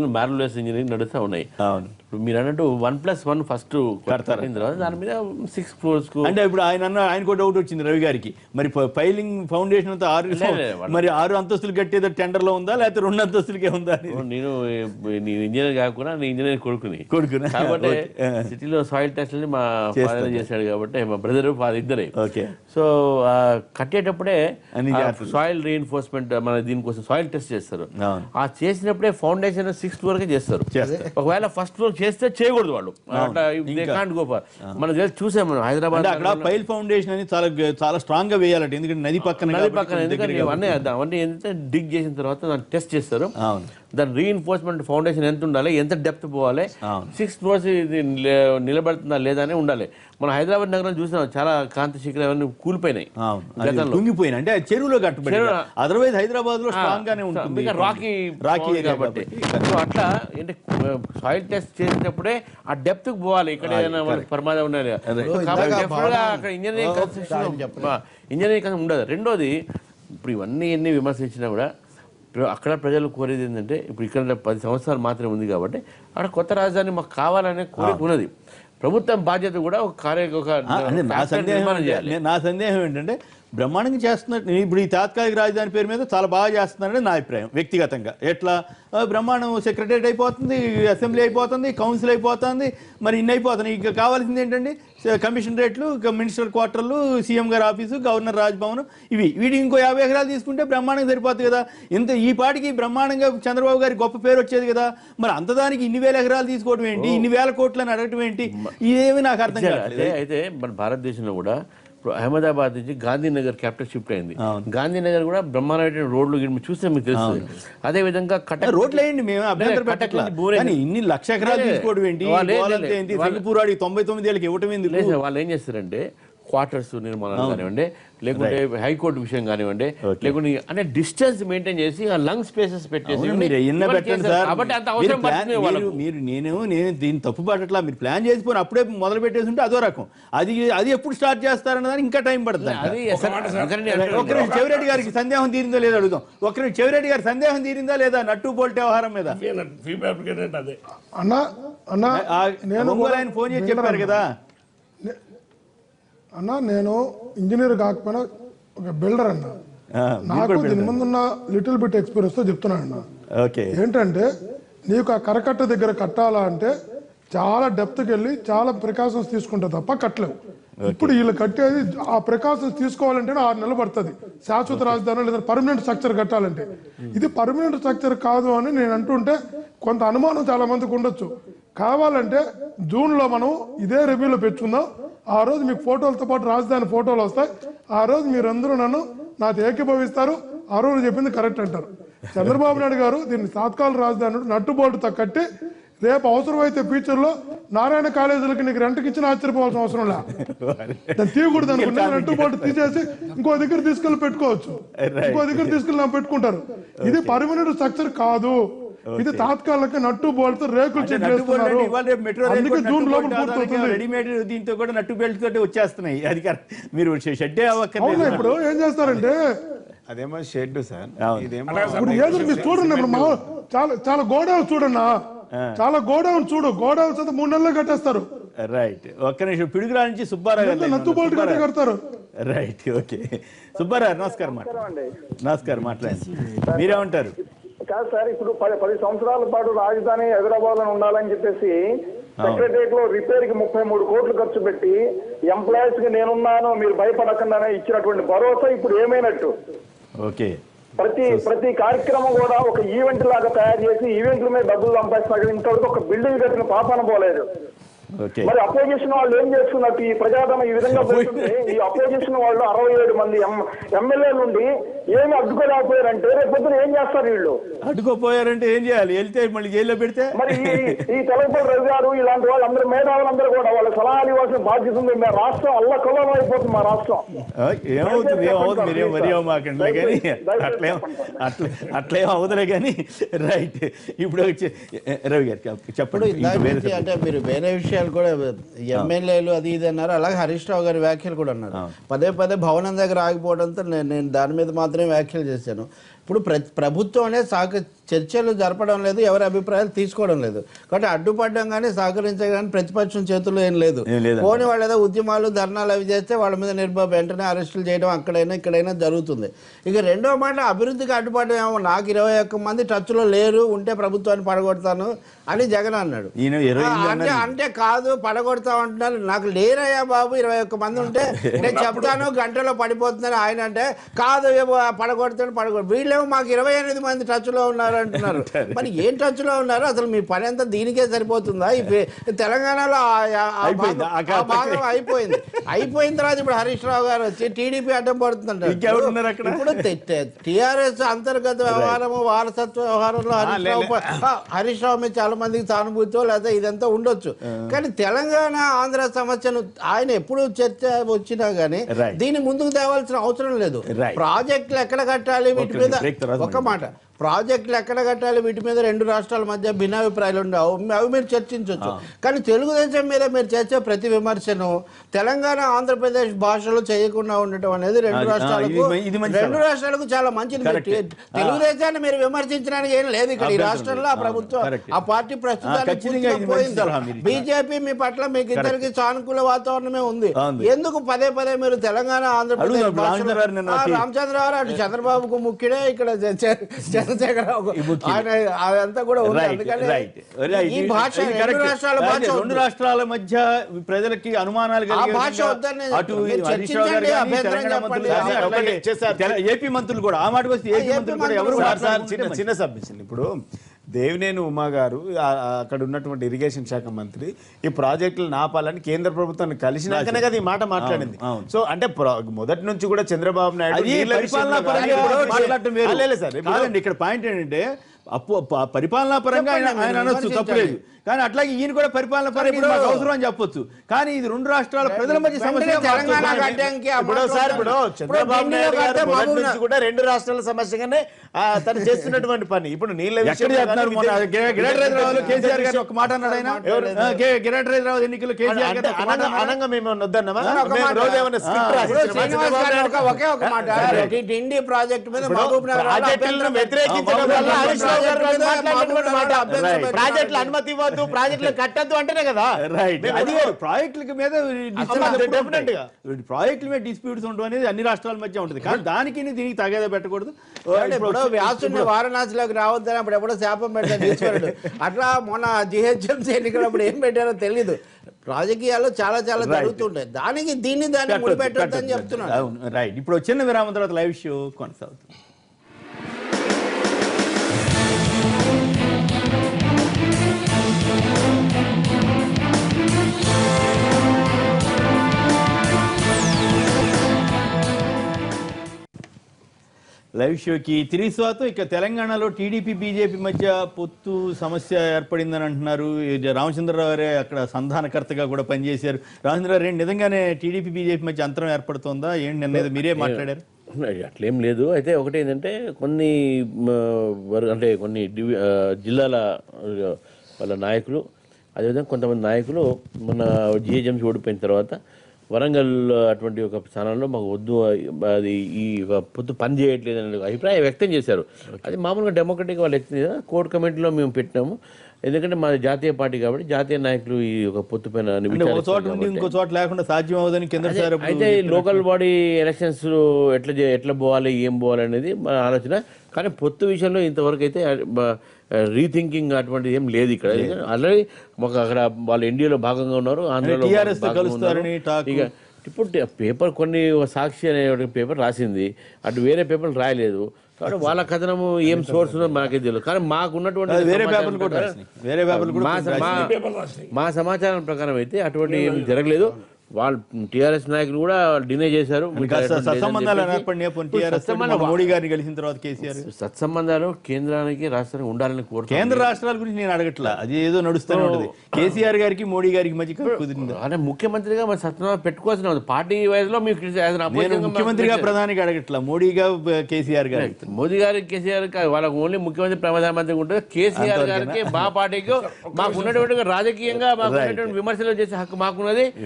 రివర్స్ ఇంజనీరింగ్ నడుస్తూ ఉన్నాయి అవును ఇప్పుడు మీరు అన్నట్టు వన్ ప్లస్ వన్ ఫస్ట్ కట్టిన తర్వాత దాని మీద సిక్స్ ఫ్లోర్స్ కు అంటే ఇప్పుడు ఆయన అన్న ఆయనకు డౌట్ వచ్చింది రవి గారికి మరి ప- పైలింగ్ ఫౌండేషన్ అంతా ఆరు లే, లే, వాళ్ళు- మరి ఆరు అంతస్తులు కట్టేది టెండర్ లో ఉందా లేకపోతే రెండు అంతస్తులకే ఉందా అని నేను నేను ఇంజనీర్ కాకుండా నేను ఇంజనీర్ కొడుకుని కొడుకునా? కాబట్టి ఓకే. ఆ. సిటీలో సాయిల్ టెస్ట్ మా చేస్తారు. ఫాదర్ చేశాడు కాబట్టి మా బ్రదర్ ఫాదర్ ఇద్దరే ఓకే సో ఆ, కట్టేటప్పుడే అన్ని జాగ్రత్తలు. సాయిల్ రీఎన్ఫోర్స్మెంట్ మన దీనికోసం సాయిల్ టెస్ట్ చేస్తారు అవును. ఆ చేసినప్పుడే ఫౌండేషన్ సిక్స్త్ ఫ్లోర్ కే చేస్తారు చేస్తారు. ఒకవేళ ఫస్ట్ ఫ్లోర్ చేస్తే చేయకూడదు వాళ్ళు అట్లా ఇంకా. కాంట్ గోపా మనం తెలిసి చూసాం మనం హైదరాబాద్ అంటే అక్కడ పైల్ ఫౌండేషన్ అని చాలా చాలా స్ట్రాంగ్ గా వేయాలంటే ఎందుకంటే నది పక్కన నది కాబట్టి పక్కన కొంచెం ఎందుకంటే దగ్గరగా ఇవన్నీ అర్థం అవన్నీ ఏంటంటే డిగ్ చేసిన తర్వాత దాన్ని టెస్ట్ చేస్తారు అవును. దాని రీఇన్ఫోర్స్మెంట్ ఫౌండేషన్ ఎంత ఉండాలి ఎంత డెప్త్ పోవాలి అవును. సిక్స్ ఫ్లోర్స్ ఇది లే- నిలబడుతుందా లేదా అని ఉండాలి మన హైదరాబాద్ నగరం చూసినాం చాలా కాంతి శిఖరం అవన్నీ కూలిపోయినాయి అవును అది గతంలో కుంగిపోయిన అంటే అది చెరువులో కట్టుబడి చెరువులో. అదర్వైజ్ హైదరాబాద్ లో స్ట్రాంగ్ గానే ఉంటుంది ఇంకా రాకీ రాకీ రాకీ ఏరియా కాబట్టి కాబట్టి. సో అట్లా ఏంటి సాయిల్ టెస్ట్ చేసేటప్పుడే ఆ డెప్త్ కు పోవాలి ఇక్కడ ఏదైనా మనకి ప్రమాదం ఉన్నది సో కాబట్టి ఇందాక definitely గా భావన- అక్కడ ఇంజనీరింగ్ ఓ, కన్స్ట్రక్షన్ ఆయన చెప్పండి. ఇంజనీరింగ్ కన్స్ట్రక్షన్ ఉండదు రెండోది ఇప్పుడు ఇవన్నీ ఎన్ని విమర్శించినా కూడా ఇప్పుడు అక్కడ ప్రజలు కోరేది ఏంటంటే ఇప్పుడు ఇక్కడ పది సంవత్సరాలు మాత్రమే ఉంది కాబట్టి అక్కడ కొత్త రాజధాని మాకు కావాలనే కోరిక ఉన్నది ప్రభుత్వం బాధ్యత కూడా ఒక కార్య ఒక ఆ, అంటే నా ఫ్యాక్టరీ సందేహం నిర్మాణం ఏంటి- చేయాలి నే- నా సందేహం ఏంటంటే బ్రహ్మాండంగా చేస్తున్నట్టు ఇప్పుడు ఈ తాత్కాలిక రాజధాని పేరు మీద చాలా బాగా చేస్తున్నారని నా అభిప్రాయం వ్యక్తిగతంగా ఎట్లా ఆ, బ్రహ్మాండం సెక్రటరియట్ అయిపోతుంది అసెంబ్లీ అయిపోతుంది కౌన్సిల్ అయిపోతుంది మరి ఇన్ని అయిపోతుంది ఇక కావాల్సింది ఏంటండి స- కమిషన్ రేట్లు ఇక మినిస్టర్ క్వార్టర్లు సీఎం గారి ఆఫీసు గవర్నర్ రాజ్భవన్ ఇవి వీటి ఇంకో యాభై ఎకరాలు తీసుకుంటే బ్రహ్మాండంగా సరిపోతుంది కదా ఇంత ఈ పాటికి బ్రహ్మాండంగా చంద్రబాబు గారి గొప్ప పేరు వచ్చేది కదా మరి అంతదానికి ఇన్ని వేల ఎకరాలు తీసుకోవడం ఏంటి ఇన్ని వేల కోట్లని అడగటం ఏంటి ఇదేమి నాకు అర్థం ఇచ్చారు. కావట్లేదు అయితే అయితే మన భారతదేశంలో కూడా ఇప్పుడు అహ్మదాబాద్ నుంచి గాంధీనగర్ క్యాపిటల్ షిఫ్ట్ అయింది గాంధీనగర్ కూడా బ్రహ్మాండమైన రోడ్లు గిట్ల మీరు చూస్తే మీకు తెలుస్తుంది అదే విధంగా కటక్ రోడ్లు వేయండి మేము అభ్యంతరం లేదు, పెట్టట్లా కటక్ నుంచి బూరే- కానీ ఇన్ని లక్ష ఎకరాలు లేదు, తీసుకోవడం ఏంటి వాళ్ళు లేదు, గోలంతా లేదు, ఏంటి వాళ్ళు- సింగపూర్ వాడికి తొంభై తొమ్మిది ఏళ్ళకి ఇవ్వటం ఎందుకు లేదు సార్, వాళ్ళు ఏం చేస్తారంటే క్వార్టర్స్ నిర్మాణం కానివ్వండి లేకుంటే హైకోర్టు విషయం కానివ్వండి లేకుంటే అంటే డిస్టెన్స్ మెయింటైన్ చేసి ఆ లంగ్ స్పేసెస్ పెట్టేసి అవును, మీరు ఎన్న ఇవన్నీ పెట్టండి చేశారు. సార్ కాబట్టి అంత మీరు అవసరం ప్లాన్- పడుతుంది మీరు వాళ్ళకు మీరు నేను నేను దీన్ని తప్పు పడట్లా మీరు ప్లాన్ చేసిపోయి అప్పుడే మొదలు పెట్టేసి ఉంటే అదో రకం అది అది ఎప్పుడు స్టార్ట్ చేస్తారన్న దానికి ఇంకా టైం పడుతుంది అంట. అది సార్, అందుకని నేను ఒక్క నిమిషం చెవిరెడ్డి గారికి సందేహం తీరిందో లేదో అడుగుదాం ఒక్క నిమిషం చెవిరెడ్డి గారి సందేహం తీరిందా లేదా నట్టు బోల్ట్ వ్యవహారం మీద ఫీ ఫ్యాబ్రికేట్ అదే అన్న అన్న ఆ నేను ఒంగోలు కూడా- ఆయన ఫోన్ చేసి నేను చెప్పారు కదా అన్న నేను ఇంజనీర్ కాకపోయినా ఒక బిల్డర్ అన్న ఆ, మీరు నాకు కూడా దీని పెడతారు. ముందున్న లిటిల్ బిట్ ఎక్స్పీరియన్స్ తో చెప్తున్నాను అన్న ఓకే ఏంటంటే నీకు ఆ కరకట్ట దగ్గర కట్టాలా అంటే చాలా డెప్త్కి వెళ్ళి చాలా ప్రికాషన్స్ తీసుకుంటే తప్ప కట్టలేవు ఇప్పుడు వీళ్ళు కట్టేది ఆ ప్రికాషన్స్ తీసుకోవాలంటే ఆరు నెలలు పడుతుంది శాశ్వత రాజధాని లేదా పర్మనెంట్ స్ట్రక్చర్ కట్టాలంటే ఇది పర్మనెంట్ స్ట్రక్చర్ కాదు అని నేను అంటుంటే కొంత అనుమానం చాలా మందికి ఉండొచ్చు కావాలంటే జూన్లో మనం ఇదే రివ్యూలో పెట్టుకుందాం ఆ రోజు మీకు ఫోటోలతో పాటు రాజధాని ఫోటోలు వస్తాయి ఆ రోజు మీరందరూ నన్ను నాతో ఏకీభవిస్తారు ఆ రోజు చెప్పింది కరెక్ట్ అంటారు చంద్రబాబు నాయుడు గారు దీన్ని తాత్కాల రాజధాని నట్టుబోటుతో కట్టి రేపు అవసరమైతే ఫ్యూచర్ లో నారాయణ కాలేజీలకి నీకు రెంట్కి ఇచ్చిన ఆశ్చర్యపోవాల్సిన అవసరం లే దాన్ని తీయకూడదు అనుకుంటే నట్టుబోటు తీసేసి ఇంకో దగ్గర తీసుకెళ్లి పెట్టుకోవచ్చు ఇంకో దగ్గర తీసుకెళ్ళి నా పెట్టుకుంటారు ఇది పర్మనెంట్ స్ట్రక్చర్ కాదు ఇది తాత్కాలిక నట్టు బోల్తో రేకులు చెక్ నట్టు బోల్ట్ చేస్తున్నారు అంటే ఇవాళ రేపు మెట్రో రైలు అందుకే కూడా జూన్ నట్టు లోపల బోల్ట్ ఆధారంగా పూర్తవుతుంది రెడీమేడ్ దీంతో కూడా నట్టు బెల్ట్ తోటి వచ్చేస్తున్నాయి అది కరెక్ట్ మీరు షెడ్డే అవునా అవ్వక్కర్లేదు ఇప్పుడు ఏం చేస్తారంటే అదేమో షెడ్ సార్ అవును. ఇదేమో ఇప్పుడు ఏదో మీరు చూడండి ఇప్పుడు మా చాలా చాలా గోడౌన్ చూడన్నా చాలా గోడౌన్ చూడు గోడౌన్స్ అంతా మూడు నెలలు కట్టేస్తారు రైట్ ఒక్క నిమిషం పిడుగురా నుంచి సుబ్బారావు గారు ఎంత నత్తు బోల్ట్ కట్టి సుబ్బారావు. కడతారు రైట్ ఓకే సుబ్బారావు నమస్కారం మాట్లాడండి నమస్కారం మాట్లాడండి మీరేమంటారు కాదు సార్ ఇప్పుడు పది పది సంవత్సరాల పాటు రాజధాని హైదరాబాద్ లో ఉండాలని చెప్పేసి సెక్రటరియట్ లో రిపేర్ కి ముప్పై మూడు కోట్లు ఖర్చు పెట్టి ఎంప్లాయీస్ కి నేనున్నాను మీరు భయపడకుండా ఇచ్చినటువంటి భరోసా ఇప్పుడు ఏమైనట్టు ఓకే ప్రతి ప్రతి కార్యక్రమం కూడా ఒక ఈవెంట్ లాగా తయారు చేసి ఈవెంట్ల మీద డబ్బులు సంపాదిస్తున్నారు కానీ ఇంతవరకు ఒక బిల్డింగ్ కట్టిన పాపాన పోలేదు ఓకే మరి అపోజిషన్ వాళ్ళు ఏం చేస్తున్నట్టు ఈ ప్రజాదరణ ఈ విధంగా పోతుంటే ఈ అపోజిషన్ వాళ్ళు అరవై ఏడు మంది ఎమ్మెల్యేలు నుండి ఏమి అడ్డుకోలేకపోయారంటే రేపు పొద్దున ఏం చేస్తారు వీళ్ళు అడ్డుకోపోయారంటే ఏం చేయాలి వెళ్తే మళ్ళీ జైల్లో పెడితే మరి ఈ- ఈ తెలపల్లి రవి గారు ఇలాంటి వాళ్ళందరూ మేధావులందరూ కూడా వాళ్ళ సలహాలు ఇవ్వాల్సిన బాధ్యత ఉంది మా రాష్ట్రం అల్లకల్లం అయిపోతుంది మా రాష్ట్రం ఆ, ఏమవుతుంది ఏమవుతుంది మీరేం వరి అవ్వమాకండి కానీ దయచేసి అట్లేం చెప్పండి. అట్లే అట్లేం అవుతులే కానీ రైట్ ఇప్పుడు వచ్చి రవి గారికి ఇప్పుడు చెప్పండి ఇందాక ఇంకా వేరే నుంచి అంటే మీరు వేరే విషయాలు కూడా ఎమ్మెల్యేలు అది ఇది అన్నారు అలాగే హరీష్ రావు గారి వ్యాఖ్యలు కూడా అన్నారు పదే పదే భవనం దగ్గర ఆగిపోవడంతో నేను నేను దాని మీద మాత్రమే వ్యాఖ్యలు చేశాను ఇప్పుడు ప్ర ప్రభుత్వం అనేది సహక చర్చలు జరపడం లేదు ఎవరి అభిప్రాయాలు తీసుకోవడం లేదు కాబట్టి అడ్డుపడడం కానీ సహకరించడం కానీ ప్రతిపక్షం చేతుల్లో ఏం లేదు ఏం లేదంటారు. పోనీ వాళ్ళు ఏదో ఉద్యమాలు ధర్నాలు అవి చేస్తే వాళ్ళ మీద నిర్భయ వెంటనే అరెస్టులు చేయడం అక్కడైనా ఇక్కడైనా జరుగుతుంది ఇక రెండో మాట అభివృద్ధికి అడ్డుపడడం ఏమో నాకు ఇరవై ఒక్క మంది టచ్లో లేరు ఉంటే ప్రభుత్వాన్ని పడగొడతాను అని జగన్ అన్నాడు ఈయన ఇరవై ఆ, ఎనిమిది అంటే అన్నారు. అంటే కాదు పడగొడతాం అంటున్నారు నాకు లేరయ్యా బాబు ఇరవై ఒక్క మంది ఉంటే నేను చెప్తాను గంటలో పడిపోతుందని ఆయన అంటే కాదు ఏ బా- పడగొడతాను పడగొడు వీళ్ళేమో మాకు ఇరవై ఎనిమిది మంది టచ్లో ఉన్నారు అంటున్నారు మరి ఏం టచ్లో ఉన్నారు అసలు మీ పని అంతా దీనికే సరిపోతుందా ఈ పే- తెలంగాణలో ఆ- ఆ- ఆ అయిపోయింది. భాగం- ఆ ఆ భాగం అయిపోయింది అయిపోయిన తర్వాత ఇప్పుడు హరీష్ రావు గారు వచ్చి టీడీపీ అడ్డం పడుతుందంటారు ఇంకెవరు ఉన్నారు అక్కడ? ఇప్పుడు టిఆర్ఎస్ అంతర్గత వ్యవహారము వారసత్వ వ్యవహారంలో హరీష్ రావు ప- ఆ, హరీష్ రావు మీద చాలా మందికి సానుభూతితో లేదా ఇదంతా ఉండొచ్చు కానీ తెలంగాణ ఆంధ్ర సమస్యను ఆయన ఎప్పుడు చర్చ వచ్చినా గానీ Right. దీన్ని ముందుకు తేవాల్సిన అవసరం లేదు Right. ప్రాజెక్టులు ఎక్కడ కట్టాలి వీటి Okay, మీద break తర్వాత ఒక మాట ప్రాజెక్టులు ఎక్కడ కట్టాలి వీటి మీద రెండు రాష్ట్రాల మధ్య భిన్నాభిప్రాయాలు ఉండవు అవి మీరు చర్చించవచ్చు కానీ తెలుగుదేశం మీద మీరు చేసే ప్రతి విమర్శను తెలంగాణ ఆంధ్రప్రదేశ్ భాషలో చేయకుండా ఉండటం అనేది రెండు అది- ఆ, రాష్ట్రాలకు ఇది- ఇది మంచి రెండు రాష్ట్రాలకు చాలా మంచిది Correct. మీరు తెలుగుదేశాన్ని మీరు విమర్శించడానికి ఏం లేదు ఇక్కడ ఈ అభ్యంతరం రాష్ట్రంలో ఆ లేదు. ప్రభుత్వం Correct. ఆ పార్టీ ఆ, ప్రస్తుతానికి ఖచ్చితంగా ఇది మంచి సలహా మీరు ఇచ్చారు. బీజేపీ మీ పట్ల మీకు ఇద్దరికి సానుకూల వాతావరణమే ఉంది ఉంది. ఎందుకు పదే పదే మీరు తెలంగాణ ఆంధ్రప్రదేశ్ అడుగుదాం, భాషలో- రామచంద్రరావు నిన్న ఆ, టీ- రామచంద్రరావు అటు చంద్రబాబుకు ముఖ్యుడే ఇక్కడ చ- చ- చంద్రశేఖరరావు ముఖ్యుడు. ఆయన అదంతా కూడా ఉంది రైట్ అందుకని రైట్ రైట్ ఈ భాష ఇది రెండు correct. రాష్ట్రాల అయితే భాష రెండు వద్దు. రాష్ట్రాల మధ్య ప్రజలకి అనుమానాలు కలిగే ఆ భాష విధంగా వద్దని అటు మీరు హరీష్ రావు గారు చర్చించండి, కానీ, అభ్యంతరం తెలంగాణ మంత్రులు చెప్పండి. కానీ, ఒకటే అలాగే చేశారు. తెల- ఏపీ మంత్రులు కూడా ఆ మాట వస్తే ఏపీ ఏపీ మంత్రులు కూడా మంత్రులు ఎవరు కూడా సార్ సార్ మాట్లాడుకుంటే చిన్న మంచిది. చిన్న సబ్మిషన్ ఇప్పుడు దేవినేని ఉమా గారు ఆ- ఆ అక్కడ ఉన్నటువంటి ఇరిగేషన్ శాఖ మంత్రి ఈ ప్రాజెక్టులు నాపాలని కేంద్ర ప్రభుత్వాన్ని కలిసినాకనే కదా ఈ మాట మాట్లాడింది అవును, అవును. సో అంటే ప్ర- మొదటి నుంచి కూడా చంద్రబాబు నాయుడు అది నీళ్ళ పరిపాలనా విషయంలో పరంగా కానీ కూడా మాట్లాడటం వేరు. ఆ, లేదు సార్ ఇప్పుడు కాదండి ఇక్కడ పాయింట్ ఏంటంటే అప్పు ప- పరిపాలనా పరంగా ఆయన చెప్పండి, ఆయన అనొచ్చు విమర్శించండి. తప్పులేదు కానీ అట్లాగే ఈయన కూడా పరిపాలన పరంగా ఇది మాకు అవసరం అని చెప్పొచ్చు కానీ ఇది రెండు రాష్ట్రాల ప్రజల మధ్య సమస్య వెంటనే తెలంగాణ గడ్డంకి ఆ ఇప్పుడు మాటలు సార్ ఇప్పుడు వద్దని. చంద్రబాబు ఇప్పుడు నాయుడు గారు ఢిల్లీలో మొదటి కడితే నుంచి కూడా రెండు రాష్ట్రాల సమస్యగానే ఆ, తను చేస్తున్నటువంటి పని ఇప్పుడు నీళ్ళ ఎక్కడ విషయంలో చెప్తున్నారు కానీ మొన్న విద్యుత్- గిర- గిరెట్ రైతురావులు కేసీఆర్ గారు ఒక మాట అన్నాడు ఆయన ఎవరు? ఆ, గే- గిరెట్ రైతురావు ఎన్నికలు కేసీఆర్ అంటే గారు ఒక మాట అనంగా అన్నాడా? అనంగా మేము వద్దన్నామా ఒక మేము మాట. రోజు ఏమైనా స్క్రిప్ట్ ఇప్పుడు రాసిచ్చామా? శ్రీనివాస్ చంద్రబాబు గారు నాయుడు ఒక- ఒకే ఒక మాట ఈ డిండి ప్రాజెక్ట్ మీద ఇప్పుడు మహబూబ్ నగర్ వాళ్ళు ప్రాజెక్టులను అభ్యంతరం వ్యతిరేకించడం మహబూబ్ వల్ల నగర్ హరీష్ రావు గారు ప్రాజెక్ట్ మీద మాట్లాడినటువంటి మాట మహబూబ్ నగర్ Right. అభ్యంతరం ప్రాజెక్టులు అనుమతి ఇవ్వద్దు ప్రాజెక్టులు కట్టద్దు అంటేనే కదా రైట్ మేము అది ఎప్పుడు- ప్రాజెక్టుల మీద అసలు అది definite గా. ప్రాజెక్టుల మీద డిస్ప్యూట్స్ ఉండడం అనేది అన్ని రాష్ట్రాల మధ్య ఉంటుంది కానీ దానికి దీనికి తగేదా పెట్టకూడదు ఏమండి, ఇప్పుడు వ్యాసుని వారణాసిలోకి రావద్దని అప్పుడు ఎప్పుడో శాపం పెట్టారు ఈశ్వరుడు అట్లా మొన్న జిహెచ్ఎంసీ ఎన్నికలప్పుడు ఏం పెట్టారో తెలీదు రాజకీయాల్లో చాలా చాలా Right. జరుగుతుంటాయి దానికి దీన్ని దాన్ని ముడిపెట్టొద్దని చెప్తున్నాను అవును రైట్ ఇప్పుడు చిన్న విరామం తర్వాత లైవ్ షో కొనసాగుతుంది లైవ్ షోకి తిరిగి స్వాగతం ఇక తెలంగాణలో టీడీపీ బీజేపీ మధ్య పొత్తు సమస్య ఏర్పడిందని అంటున్నారు ఇది రామచంద్రరావు గారే అక్కడ సంధానకర్తగా కూడా పనిచేశారు రామచంద్రరావు గారు నిజంగానే టీడీపీ బీజేపీ మధ్య అంతరం ఏర్పడుతోందా ఏంటి నిన్న ఏదో మీరే మాట్లాడారు అట్లేం లేదు అయితే ఒకటి ఏంటంటే కొన్ని మ, వర్- అంటే కొన్ని డివి ఆ, జిల్లాల ఆ, వాళ్ళ నాయకులు అదేవిధంగా కొంతమంది నాయకులు మన జిహెచ్ఎంసీ ఓడిపోయిన తర్వాత వరంగల్ అటువంటి ఒక స్థానంలో మాకు వద్దు అది ఈ ఒక పొత్తు పని చేయట్లేదు అనే అభిప్రాయం వ్యక్తం చేశారు అది మామూలుగా డెమోక్రటిక్ వాళ్ళు వ్యక్తం చేశారు కోర్ కమిటీలో మేము పెట్టినాము ఎందుకంటే మాది జాతీయ పార్టీ కాబట్టి జాతీయ నాయకులు ఈ ఒక పొత్తు పైన అంటే ఒక విచారిస్తారు చోట ఉండి కాబట్టి. ఇంకో చోట లేకుండా సాధ్యం అవ్వదని కింద అదే, సార్ అప్పుడు అయితే ఈ లోకల్ బాడీ ఎలక్షన్స్ ఎట్లా చే- ఎట్లా పోవాలి ఏం పోవాలి అనేది మన ఆలోచన కానీ పొత్తు విషయంలో ఇంతవరకు అయితే రీథింకింగ్ అటువంటిది ఏం లేదు ఇక్కడ ఆల్రెడీ ఒక అక్కడ వాళ్ళు ఎన్డీఏలో భాగంగా ఉన్నారు ఆంధ్రలో TRS తో భాగంగా కలుస్తారని ఉన్నారు. talk. ఇక ఇప్పుడు టే- పేపర్ కొన్ని ఒక సాక్షి అనే ఒక పేపర్ రాసింది అటు వేరే పేపర్లు రాయలేదు కాబట్టి వాళ్ళ కథనము ఏం సోర్స్ ఉందో మనకే తెలియదు కానీ మాకు ఉన్నటువంటి అది వేరే సమాచారం పేపర్లు కూడా ప్రకారం రాసినాయి. వేరే పేపర్లు కూడా మా కొన్ని మా- పేపర్లు రాసినాయి. మా సమాచారం ప్రకారం అయితే అటువంటి ఏం జరగలేదు వాళ్ళు టీఆర్ఎస్ నాయకులు కూడా డినే చేశారు మీకు కాస్త అటువంటి లేదని సత్సంబంధాలు చెప్పేసి. ఏర్పడినాయి పోనీ ఇప్పుడు టీఆర్ఎస్ సత్సంబంధాలు మోడీ గారిని కలిసిన తర్వాత కేసీఆర్ సత్సంబంధాలు కేంద్రానికి రాష్ట్రానికి ఉండాలని కోరుతాను కేంద్ర రాష్ట్రాల గురించి నేను అడగట్లా అది ఏదో నడుస్తూనే ఉంటుంది కేసీఆర్ గారికి మోడీ గారికి మధ్య కుదిరింది అంటే ముఖ్యమంత్రిగా మరి సత్యనారాయణ పెట్టుకోవాల్సిన ఉంది. పార్టీ వైజ్ లో మీకు as an నేను opposition గా ముఖ్యమంత్రిగా మాకు ప్రధానికి అడగట్లా మోడీగా బ- కేసీఆర్ గారు మోదీ గారి కేసీఆర్ కా- వాళ్ళకు ఓన్లీ ముఖ్యమంత్రి ప్రధానమంత్రి ఉంటుంది కేసీఆర్ గారికి మా పార్టీకి మాకు ఉన్నటువంటి రాజకీయంగా మాకు ఉన్నటువంటి విమర్శలు చేసే హక్కు మాకున్నది విమ- అది వాళ్ళు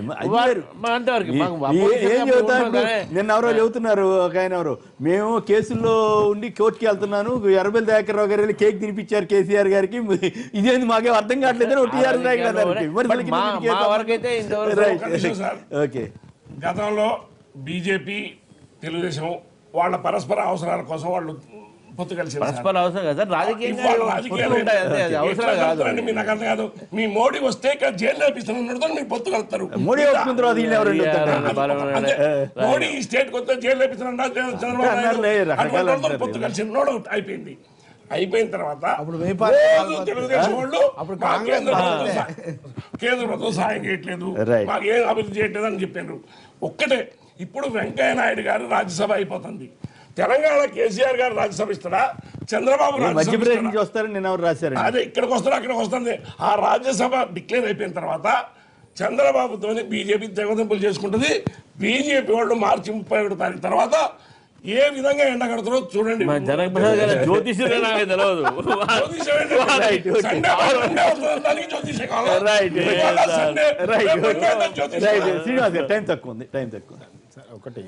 వేరు మా అంతవరకు మాకు ఏ- opposition ఏం అప్పుడు చెబుతారు ఉన్నాం కానీ నిన్న ఎవరో చెబుతున్నారు ఒక ఆయన ఎవరు మేము కేసుల్లో ఉండి కోర్టుకి వెళ్తున్నాను ఎర్రబెల్లి దయాకర్ రావు గారు వెళ్ళి కేక్ తినిపించారు కేసీఆర్ గారికి ఇదేంది మాకేం అర్థం కావట్లేదు టీఆర్ బట్ మా మా వరకైతే ఇంతవరకు ఓకే గతంలో బీజేపీ తెలుగుదేశం వాళ్ళ పరస్పర అవసరాల కోసం వాళ్ళు పొత్తు కలిసి పరస్పర అవసరం కదా సార్ రాజకీయంగా ఇవాళ పొత్తులు రాజకీయాలు ఉంటాయి అంతే అది అవసరం ఎట్లా కాదు కలుపుతారండి? మీకు నాకు అర్థం కాదు మీ మోడీ వస్తే ఇక్కడ జైలు నేర్పిస్తున్నాడు మీరు పొత్తు కలుపుతారు మోడీ ఒప్పుకున్న తర్వాత వీళ్ళు ఎవరు Yeah, వద్దంటారు? బలం అంతే. మోడీ ఈ స్టేట్ కొత్త జైలు నేర్పిస్తున్నాడు చంద్రబాబు నాయుడు అన్నారులే, రకరకాలు అటువంటి వాళ్ళతో అంటారు. పొత్తు కలిసి నోడ్ అవుట్ అయిపోయింది అయిపోయిన తర్వాత అప్పుడు మీ పార్టీ రోజు తెలుగుదేశం వాళ్ళు అప్పుడు మా కాంగ్రెస్ కేంద్ర ప్రభుత్వం సహా- కేంద్ర ప్రభుత్వం సహాయం చేయట్లేదు Right. మాకు ఏం అభివృద్ధి చేయట్లేదు అని చెప్పారు ఒక్కటే ఇప్పుడు వెంకయ్య నాయుడు గారు రాజ్యసభ అయిపోతుంది తెలంగాణ కేసీఆర్ గారు రాజ్యసభ ఇస్తాడా చంద్రబాబు రాజ్యసభ మధ్యప్రదేశ్ ఇస్తాడా? నుంచి వస్తారని నిన్న ఎవరు రాశారండి అదే ఇక్కడికి వస్తారు అక్కడికి వస్తుంది ఆ రాజ్యసభ డిక్లేర్ అయిపోయిన తర్వాత చంద్రబాబుతో బీజేపీ తెగదింపులు చేసుకుంటుంది బీజేపీ వాళ్ళు మార్చి ముప్పై ఒకటో తారీఖు తర్వాత ఏ విధంగా ఎండగడతారో చూడండి మా జనక్ ప్రసాద్ గారు జ్యోతిష్యులే నాకు తెలియదు జ్యోతిషం ఏంటంటే Right, okay. సండే సండే వస్తుంది, దానికి జ్యోతిషం కావాలా? రైట్ ఇవాళ సండే, రైట్ రేపు మండే జ్యోతిషం రైట్ కావాలా? శ్రీనివాస్ గారు టైం తక్కువ ఉంది టైం తక్కువ ఉంది. సార్, ఒకటి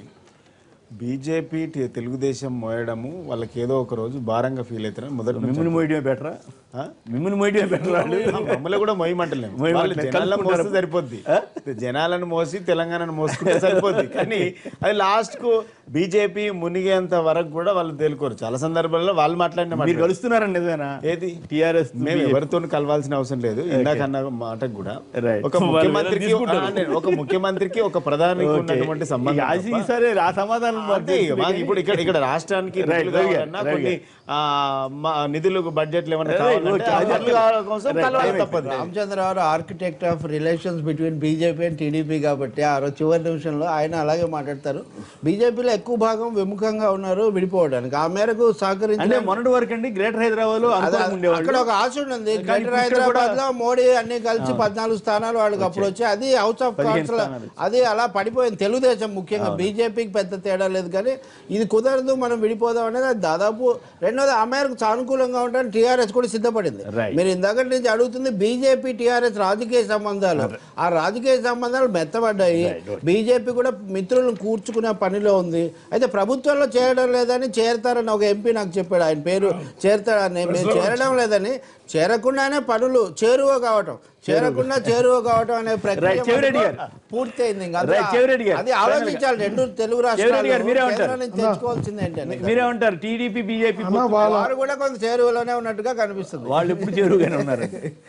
బీజేపీ టి- తెలుగుదేశం మోయడము వాళ్ళకి ఏదో ఒక రోజు భారంగా ఫీల్ అవుతారని మొదటి నుంచి మిమ్మల్ని మోయడమే బెటరా మిమ్మల్ని మోయడమే బెటరా మమ్మల్ని కూడా మొయ్యమంటలేము మొయ్యమంటలే. వాళ్ళు జనాలను కలుపుకుంటారు. మోస్తే సరిపోద్ది జనాలను మోసి తెలంగాణను మోసుకుంటే సరిపోద్ది కానీ అది లాస్ట్ కు బీజేపీ మునిగేంత వరకు కూడా వాళ్ళు తేలుకోరు చాలా సందర్భాల్లో వాళ్ళు మాట్లాడిన మీరు మాట్లాడారు. కలుస్తున్నారండి నిజమేనా ఏది టిఆర్ఎస్ మేము ఎవరితో కలవాల్సిన అవసరం లేదు ఇందాక అన్న మాటకు కూడా Right. ఒక వాళ్ళు ముఖ్యమంత్రికి తీసుకుంటారు. ఆ, నేను ఒక ముఖ్యమంత్రికి ఒక ప్రధానికి ఉన్నటువంటి సంబంధం తప్ప- సరే ఆ సమాధానం అంతే ఇక మాకు ఇప్పుడు ఇక్కడ ఇక్కడ రాష్ట్రానికి Right, నిధులు right, కావాలన్నా right. కొన్ని ఆ, మా నిధులు బడ్జెట్లు ఏమన్నా Right, కావాలంటే okay. ఆ నిధులు కావాల కోసం Right, కలవాలి time తప్పదు Ramachandrarao architect of relations between BJP and TDP కాబట్టి ఆ రోజు చివరి నిమిషంలో ఆయన అలాగే మాట్లాడతారు బీజేపీలో ఎక్కువ భాగం విముఖంగా ఉన్నారు విడిపోవడానికి ఆ మేరకు అంటే సహకరించి మొన్నటి వరకు అండి గ్రేటర్ హైదరాబాద్ లో అదే, అనుకూలంగా ఉండేవాళ్ళు అక్కడ ఒక ఆశ ఉంది కానీ గ్రేటర్ ఇప్పుడు ఇక్కడ హైదరాబాద్ లో కూడా- మోడీ అన్ని కలిసి పద్నాలుగు స్థానాలు వాళ్ళకి అప్పుడు వచ్చి అది హౌస్ ఆఫ్ పదిహేను కౌన్సిల్ స్థానాలు వచ్చాయి. అది అలా పడిపోయింది తెలుగుదేశం ముఖ్యంగా బీజేపీకి పెద్ద తేడా లేదు కానీ ఇది కుదరదు మనం విడిపోదాం అనేది అది దాదాపు రెండోది ఆ మేరకు సానుకూలంగా ఉండడానికి టీఆర్ఎస్ కూడా సిద్ధపడింది Right. మీరు ఇందాక నుంచి అడుగుతుంది బీజేపీ టీఆర్ఎస్ రాజకీయ సంబంధాలు ఆ రాజకీయ సంబంధాలు మెత్తబడ్డాయి బీజేపీ కూడా మిత్రులను కూర్చుకునే పనిలో ఉంది అయితే ప్రభుత్వంలో చేరడం లేదని చేరతారని ఒక ఎంపీ నాకు చెప్పాడు ఆయన పేరు చేరతాడని మేము చేరడం లేదని చేరకుండానే పనులు చేరువ కావటం చేరకుండా చేరువ కావటం అనే ప్రక్రియ Right, చెవిరెడ్డి మనకు గారు. పూర్తయింది ఇంకా Right, చెవిరెడ్డి గారు. అది ఆలోచించాలి రెండు తెలుగు చెవిరెడ్డి గారు, మీరే రాష్ట్రాలు ఉంటారు. కేంద్రం నుంచి తెచ్చుకోవాల్సింది ఏంటని మీరేమంటారు టీడీపీ బీజేపీ అన్న వాళ్ళ వారు కూడా కొంత చేరువలోనే ఉన్నట్టుగా కనిపిస్తుంది వాళ్ళు ఎప్పుడు చేరువుగానే ఉన్నారు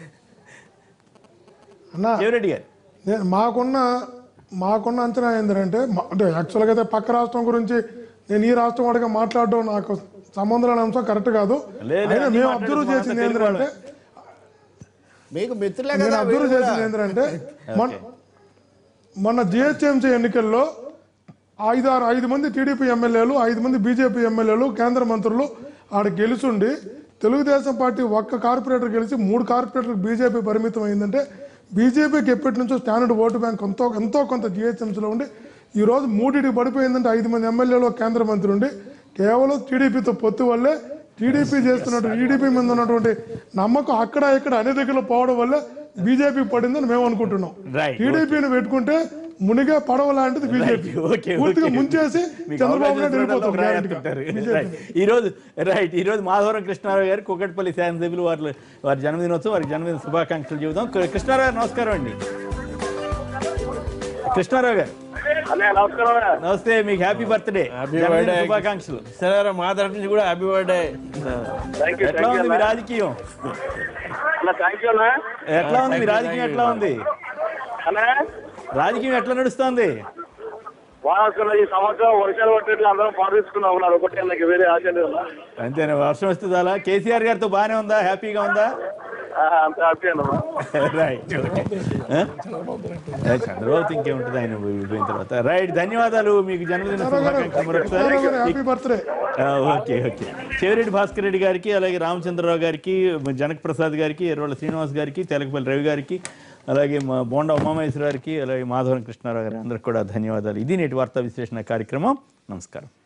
అన్న చెవిరెడ్డి గారు నేను మాకున్న మాకున్న అంచనా ఏంటంటే మా- అంటే యాక్చువల్గా అయితే పక్క రాష్ట్రం గురించి నేను ఈ రాష్ట్రం వాడిగా మాట్లాడడం నాకు సంబంధం లేని అంశం కరెక్ట్ కాదు లేదు, అయినా అన్ని మేము మాట్లాడు, అబ్జర్వ్ మా చేసింది తెలుగు ఏంటంటే మీకు మిత్రులే నేను కదా అబ్జర్వ్ వీళ్ళు కూడా. చేసింది ఏంటంటే మన మన జిహెచ్ఎంసీ ఎన్నికల్లో ఐదు ఆరు ఐదు మంది టీడీపీ ఎమ్మెల్యేలు ఐదు మంది బీజేపీ ఎమ్మెల్యేలు కేంద్ర మంత్రులు ఆడ గెలుచుండి తెలుగుదేశం పార్టీ ఒక్క కార్పొరేటర్ గెలిచి మూడు కార్పొరేటర్లకు బీజేపీ పరిమితం అయిందంటే బీజేపీకి ఎప్పటి నుంచో స్టాండర్డ్ ఓటు బ్యాంక్ ఎంతో ఎంతో కొంత జిహెచ్ఎంసీలో ఉండి ఈ రోజు మూడింటికి పడిపోయిందంటే ఐదు మంది ఎమ్మెల్యేలు ఒక కేంద్ర మంత్రి ఉండి కేవలం టీడీపీతో పొత్తు వల్లే టీడీపీ చేస్తున్నటువంటి టీడీపీ మీద ఉన్నటువంటి నమ్మకం అక్కడ ఇక్కడ అన్ని దగ్గరలో పోవడం వల్ల బీజేపీ పడిందని మేము అనుకుంటున్నాం Right, టీడీపీని పెట్టుకుంటే మునిగే పడవ లాంటిది బీజేపీ ఓకే పూర్తిగా ముంచేసి మీకు చంద్రబాబు నాయుడు అవకాశం వెళ్ళిపోతాం ఉన్నప్పుడు గ్యారెంటీగా. రాయత్తుంటారు. రైట్. ఈ రోజు రైట్ ఈ రోజు మాధవరం కృష్ణారావు గారు కుకట్పల్లి శాసనసభ్యులు వారి వారి జన్మదినోత్సవం వారి జన్మదిన శుభాకాంక్షలు చెబుదాం కృ- కృష్ణారావు గారు నమస్కారం అండి కృష్ణారావు గారు నమస్తే మీకు హ్యాపీ బర్త్డే హ్యాపీ జన్మదిన బర్త్డే శుభాకాంక్షలు సరే మా తరఫు నుంచి కూడా హ్యాపీ బర్త్డే ఎట్లా ఉంది మీ రాజకీయం ఎట్లా ఉంది మీ రాజకీయం ఎట్లా ఉంది రాజకీయం ఎట్లా నడుస్తుంది వానాసుకున్న ఈ సంవత్సరం వర్షాలు పట్టేట్లు అందరం పాటిస్తున్నాం ఉన్నారు ఒకటే నాకు వేరే ఆశ లేదు అంతేనా వర్షం వస్తే చాలా కేసీఆర్ గారితో బాగానే ఉందా హ్యాపీగా ఉందా అంత హ్యాపీ అన్నమా రైట్ చంద్రబాబు ఇంకేముంటుంది ఆయన వెళ్ళిపోయిన తర్వాత రైట్ ధన్యవాదాలు మీకు జన్మదిన శుభాకాంక్షలు మరొకసారి చంద్రబాబు గారు హ్యాపీ బర్త్డే ఆ, ఓకే ఓకే చెవిరెడ్డి భాస్కర్ రెడ్డి గారికి అలాగే రామచంద్రరావు గారికి జనక్ ప్రసాద్ గారికి ఎర్రోళ్ళ శ్రీనివాస్ గారికి తెలకపల్లి రవి గారికి అలాగే మా బోండా ఉమామహేశ్వర గారికి అలాగే మాధవరం కృష్ణారావు గారి అందరికి కూడా ధన్యవాదాలు ఇది నేటి వార్తా విశ్లేషణ కార్యక్రమం నమస్కారం